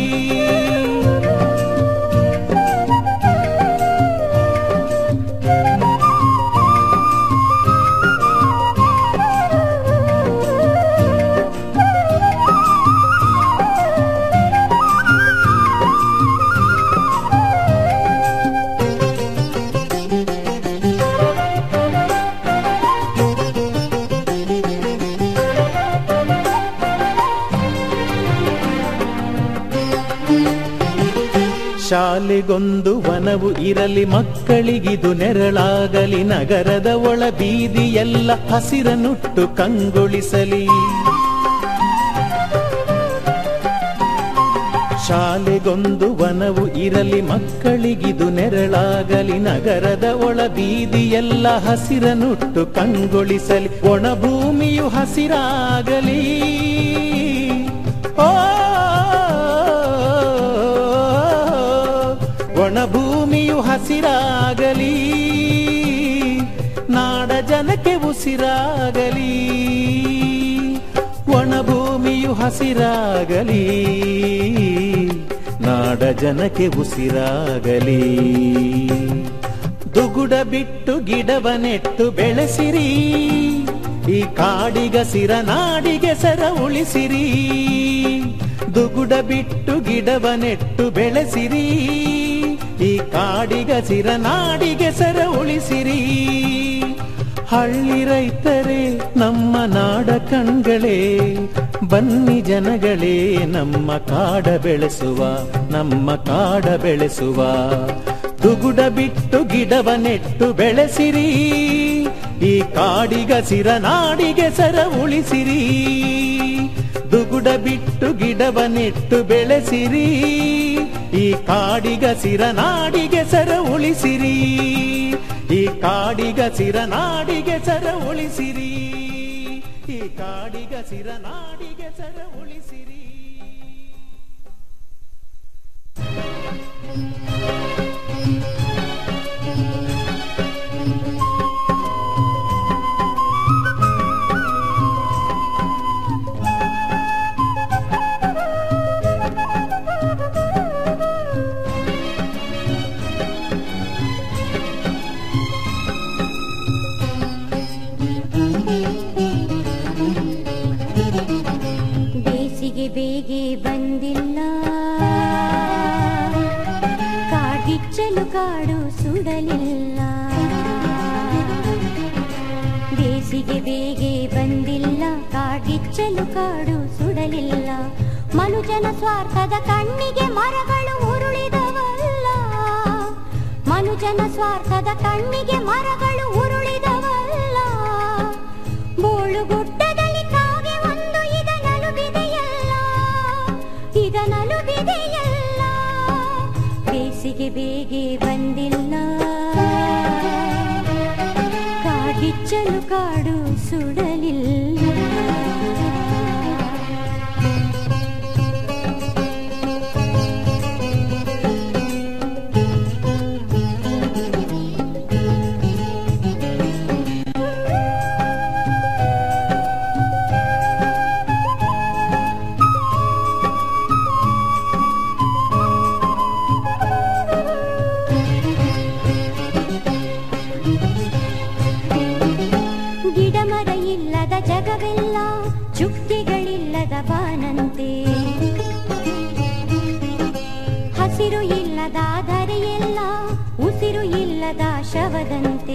ಶಾಲೆಗೊಂದು ವನವು ಇರಲಿ ಮಕ್ಕಳಿಗಿದು ನೆರಳಾಗಲಿ ನಗರದ ಒಳ ಬೀದಿಯೆಲ್ಲ ಹಸಿರನುಟ್ಟು ಕಂಗೊಳಿಸಲಿ ಶಾಲೆಗೊಂದು ವನವು ಇರಲಿ ಮಕ್ಕಳಿಗಿದು ನೆರಳಾಗಲಿ ನಗರದ ಒಳ ಬೀದಿಯೆಲ್ಲ ಹಸಿರನುಟ್ಟು ಕಂಗೊಳಿಸಲಿ ಒಣ ಭೂಮಿಯು ಹಸಿರಾಗಲಿ ಓ ಒಣ ಭೂಮಿಯು ಹಸಿರಾಗಲಿ ನಾಡ ಜನಕ್ಕೆ ಉಸಿರಾಗಲಿ ಒಣ ಭೂಮಿಯು ಹಸಿರಾಗಲಿ ನಾಡ ಜನಕ್ಕೆ ಉಸಿರಾಗಲಿ ದುಗುಡ ಬಿಟ್ಟು ಗಿಡವ ನೆಟ್ಟು ಬೆಳೆಸಿರಿ ಈ ಕಾಡಿಗಸಿರ ನಾಡಿಗೆ ಸರ ಉಳಿಸಿರಿ ದುಗುಡ ಬಿಟ್ಟು ಗಿಡವ ನೆಟ್ಟು ಬೆಳೆಸಿರಿ ಈ ಕಾಡಿಗಸಿರ ನಾಡಿಗೆ ಸರ ಉಳಿಸಿರಿ ಹಳ್ಳಿ ರೈತರೇ ನಮ್ಮ ನಾಡ ಕಣ್ಗಳೇ ಬನ್ನಿ ಜನಗಳೇ ನಮ್ಮ ಕಾಡ ಬೆಳೆಸುವ ನಮ್ಮ ಕಾಡ ಬೆಳೆಸುವ ದುಗುಡ ಬಿಟ್ಟು ಗಿಡವ ನೆಟ್ಟು ಬೆಳೆಸಿರಿ ಈ ಕಾಡಿಗಸಿರ ನಾಡಿಗೆ ಸರ ಉಳಿಸಿರಿ ದುಗುಡ ಬಿಟ್ಟು ಗಿಡವ ನೆಟ್ಟು ಬೆಳೆಸಿರಿ ಈ ಕಾಡಿಗಸಿರ ನಾಡಿಗೆ ಸರ ಉಳಿಸಿರಿ ಈ ಕಾಡಿಗಸಿರ ನಾಡಿಗೆ ಸರ ಉಳಿಸಿರಿ ಈ ಕಾಡಿಗಸಿರ ನಾಡಿಗೆ ಸರ ಉಳಿಸಿರಿ ಬೇಸಿಗೆ ಬೇಗೆ ಬಂದಿಲ್ಲ ಕಾಡಿಚ್ಚಲು ಕಾಡು ಸುಡಲಿಲ್ಲ ಬೇಸಿಗೆ ಬೇಗೆ ಬಂದಿಲ್ಲ ಕಾಡಿಚ್ಚಲು ಕಾಡು ಸುಡಲಿಲ್ಲ ಮನುಜನ ಸ್ವಾರ್ಥದ ಕಣ್ಣಿಗೆ ಮರಗಳು ಉರುಳಿದವಲ್ಲ ಮನುಜನ ಸ್ವಾರ್ಥದ ಕಣ್ಣಿಗೆ ಮರಗಳು ಉರುಳಿದವಲ್ಲ ಬೋಳುಗುಡ್ಡದಲ್ಲಿ ಕಾಗೆ ಒಂದು ಇದನಲುಬಿದೆಯಲ್ಲ ಇದನಲುಬಿದೆಯಲ್ಲ ಬೇಸಿಗೆ ಬೇಗೆ ಬಂದಿಲ್ಲ ಕಾಡಿಚ್ಚಲು ಕಾಡು ಸುಡಲಿಲ್ಲ ಗಿಡ ಮರ ಇಲ್ಲದ ಜಗವೆಲ್ಲ ಚುಕ್ಕಿಗಳಿಲ್ಲದ ಬಾನಂತೆ ಹಸಿರು ಇಲ್ಲದ ಧರೆಯೆಲ್ಲ ಉಸಿರು ಇಲ್ಲದ ಶವದಂತೆ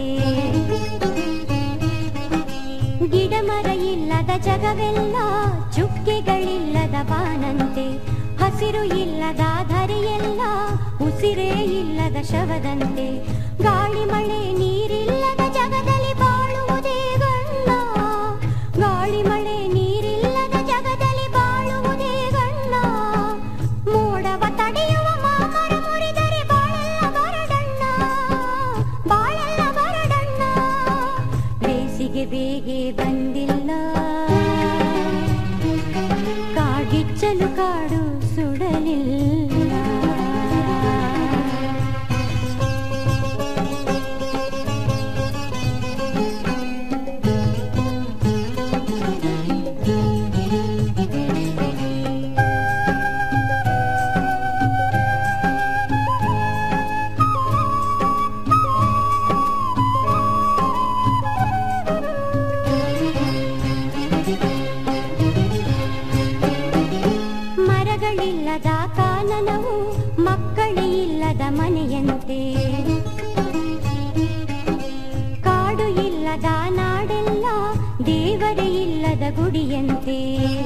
ಗಿಡ ಮರ ಇಲ್ಲದ ಜಗವೆಲ್ಲ ಚುಕ್ಕಿಗಳಿಲ್ಲದ ಬಾನಂತೆ ಹಸಿರು ಇಲ್ಲದ ಧರೆಯೆಲ್ಲ ಉಸಿರೇ ಇಲ್ಲದ ಶವದಂತೆ ಗಾಳಿ ಮಳೆ ನೀರಿಲ್ಲದ ಜಗದಲ್ಲಿ ಬಾಳುವುದೇ ಗಣ್ಣ ಗಾಳಿ ಮಳೆ ನೀರಿಲ್ಲದ ಜಗದಲ್ಲಿ ಬಾಳುವುದೇ ಗಣ್ಣ ಮೋಡವ ತಡೆಯುವ ಮಾಮರ ಮುರಿದರೆ ಬಾಳೆಲ್ಲ ಬರಡಣ್ಣ ಬಾಳೆಲ್ಲ ಬರಡಣ್ಣ ಬೇಸಿಗೆ ಬೇಗೆ ಬಂದಿಲ್ಲ ಕಾಗಿಚ್ಚಲು ಕಾಡು ಸುಡಲಿಲ್ಲ ಮರಗಳಿಲ್ಲದ ಕಾನನವು ಮಕ್ಕಳೇ ಇಲ್ಲದ ಮನೆಯಂತೆ ಕಾಡು ಇಲ್ಲದ ನಾಡೆಲ್ಲ ದೇವರೇ ಇಲ್ಲದ ಗುಡಿಯಂತೆ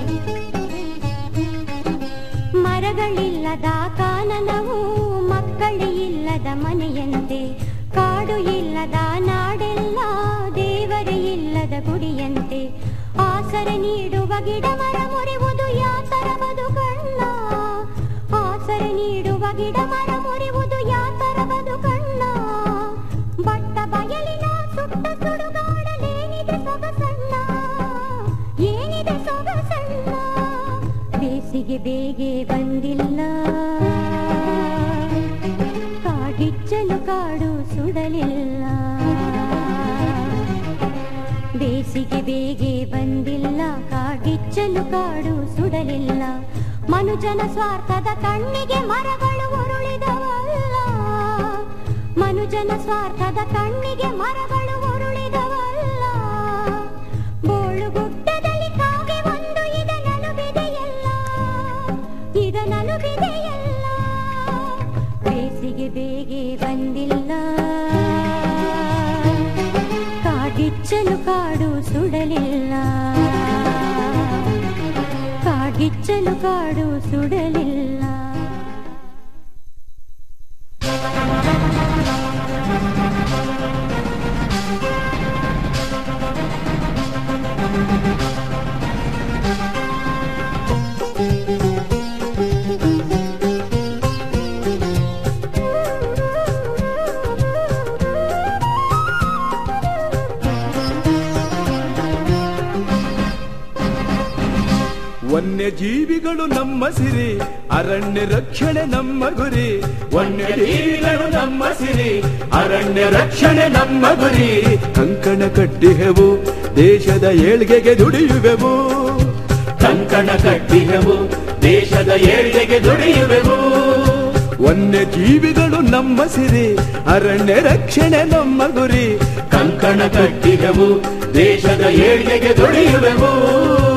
ಮರಗಳಿಲ್ಲದ ಕಾನನವು ಮಕ್ಕಳೇ ಇಲ್ಲದ ಮನೆಯಂತೆ ಕಾಡು ಇಲ್ಲದ ನಾಡೆಲ್ಲ ದೇವರೇ ಇಲ್ಲದ ಗುಡಿಯಂತೆ ಆಸರೆ ನೀಡುವ ಗಿಡ ಮರ ಮುರಿವುದು ಯಾತರ ಬದುಕಣ್ಣ ಆಸರೆ ನೀಡುವ ಗಿಡ ಮರ ಮುರಿವುದು ಯಾತರ ಬದುಕಣ್ಣ ಬಟ್ಟ ಬಯಲಿನ ಸುಟ್ಟ ಸುಡುಗಾಡಲೇನಿದೆ ಸೊಗಸಣ್ಣ ಏನಿದೆ ಸೊಗಸಣ್ಣ ಬೇಸಿಗೆ ಬೇಗೆ ಬಂದಿಲ್ಲ ಸುಡಲಿಲ್ಲ ಬೇಸಿಗೆ ಬೇಗೆ ಬಂದಿಲ್ಲ ಕಾಡಿಚ್ಚಲು ಕಾಡು ಸುಡಲಿಲ್ಲ ಮನುಜನ ಸ್ವಾರ್ಥದ ಕಣ್ಣಿಗೆ ಮರಗಳು ಉರುಳಿದವಲ್ಲ ಮನುಜನ ಸ್ವಾರ್ಥದ ಕಣ್ಣಿಗೆ ಮರಗಳು ಉರುಳಿದವಲ್ಲ ಬೋಳುಗುಡ್ಡದಲ್ಲಿ ಕಾಗೆ ಒಂದು ಇದನಲುಬಿದೆಯಲ್ಲ ಇದನಲುಬಿದೆಯಲ್ಲ ಬೇಸಿಗೆ ಬೇಗೆ ಬಂದಿಲ್ಲ ಕಾಗಿಚ್ಚಲು ಕಾಡು ಸುಡಲಿಲ್ಲ ಕಾಗಿಚ್ಚಲು ಕಾಡು ಸುಡಲಿಲ್ಲ ವನ್ಯಜೀವಿಗಳು ನಮ್ಮ ಸಿರಿ ಅರಣ್ಯ ರಕ್ಷಣೆ ನಮ್ಮ ಗುರಿ ವನ್ಯಜೀವಿಗಳು ನಮ್ಮ ಸಿರಿ ಅರಣ್ಯ ರಕ್ಷಣೆ ನಮ್ಮ ಗುರಿ ಕಂಕಣ ಕಟ್ಟಿಹೆವು ದೇಶದ ಏಳ್ಗೆಗೆ ದುಡಿಯುವೆವು ಕಂಕಣ ಕಟ್ಟಿಹೆವು ದೇಶದ ಏಳ್ಗೆಗೆ ದುಡಿಯುವೆವು ವನ್ಯಜೀವಿಗಳು ನಮ್ಮ ಸಿರಿ ಅರಣ್ಯ ರಕ್ಷಣೆ ನಮ್ಮ ಗುರಿ ಕಂಕಣ ಕಟ್ಟಿಹೆವು ದೇಶದ ಏಳ್ಗೆಗೆ ದುಡಿಯುವೆವು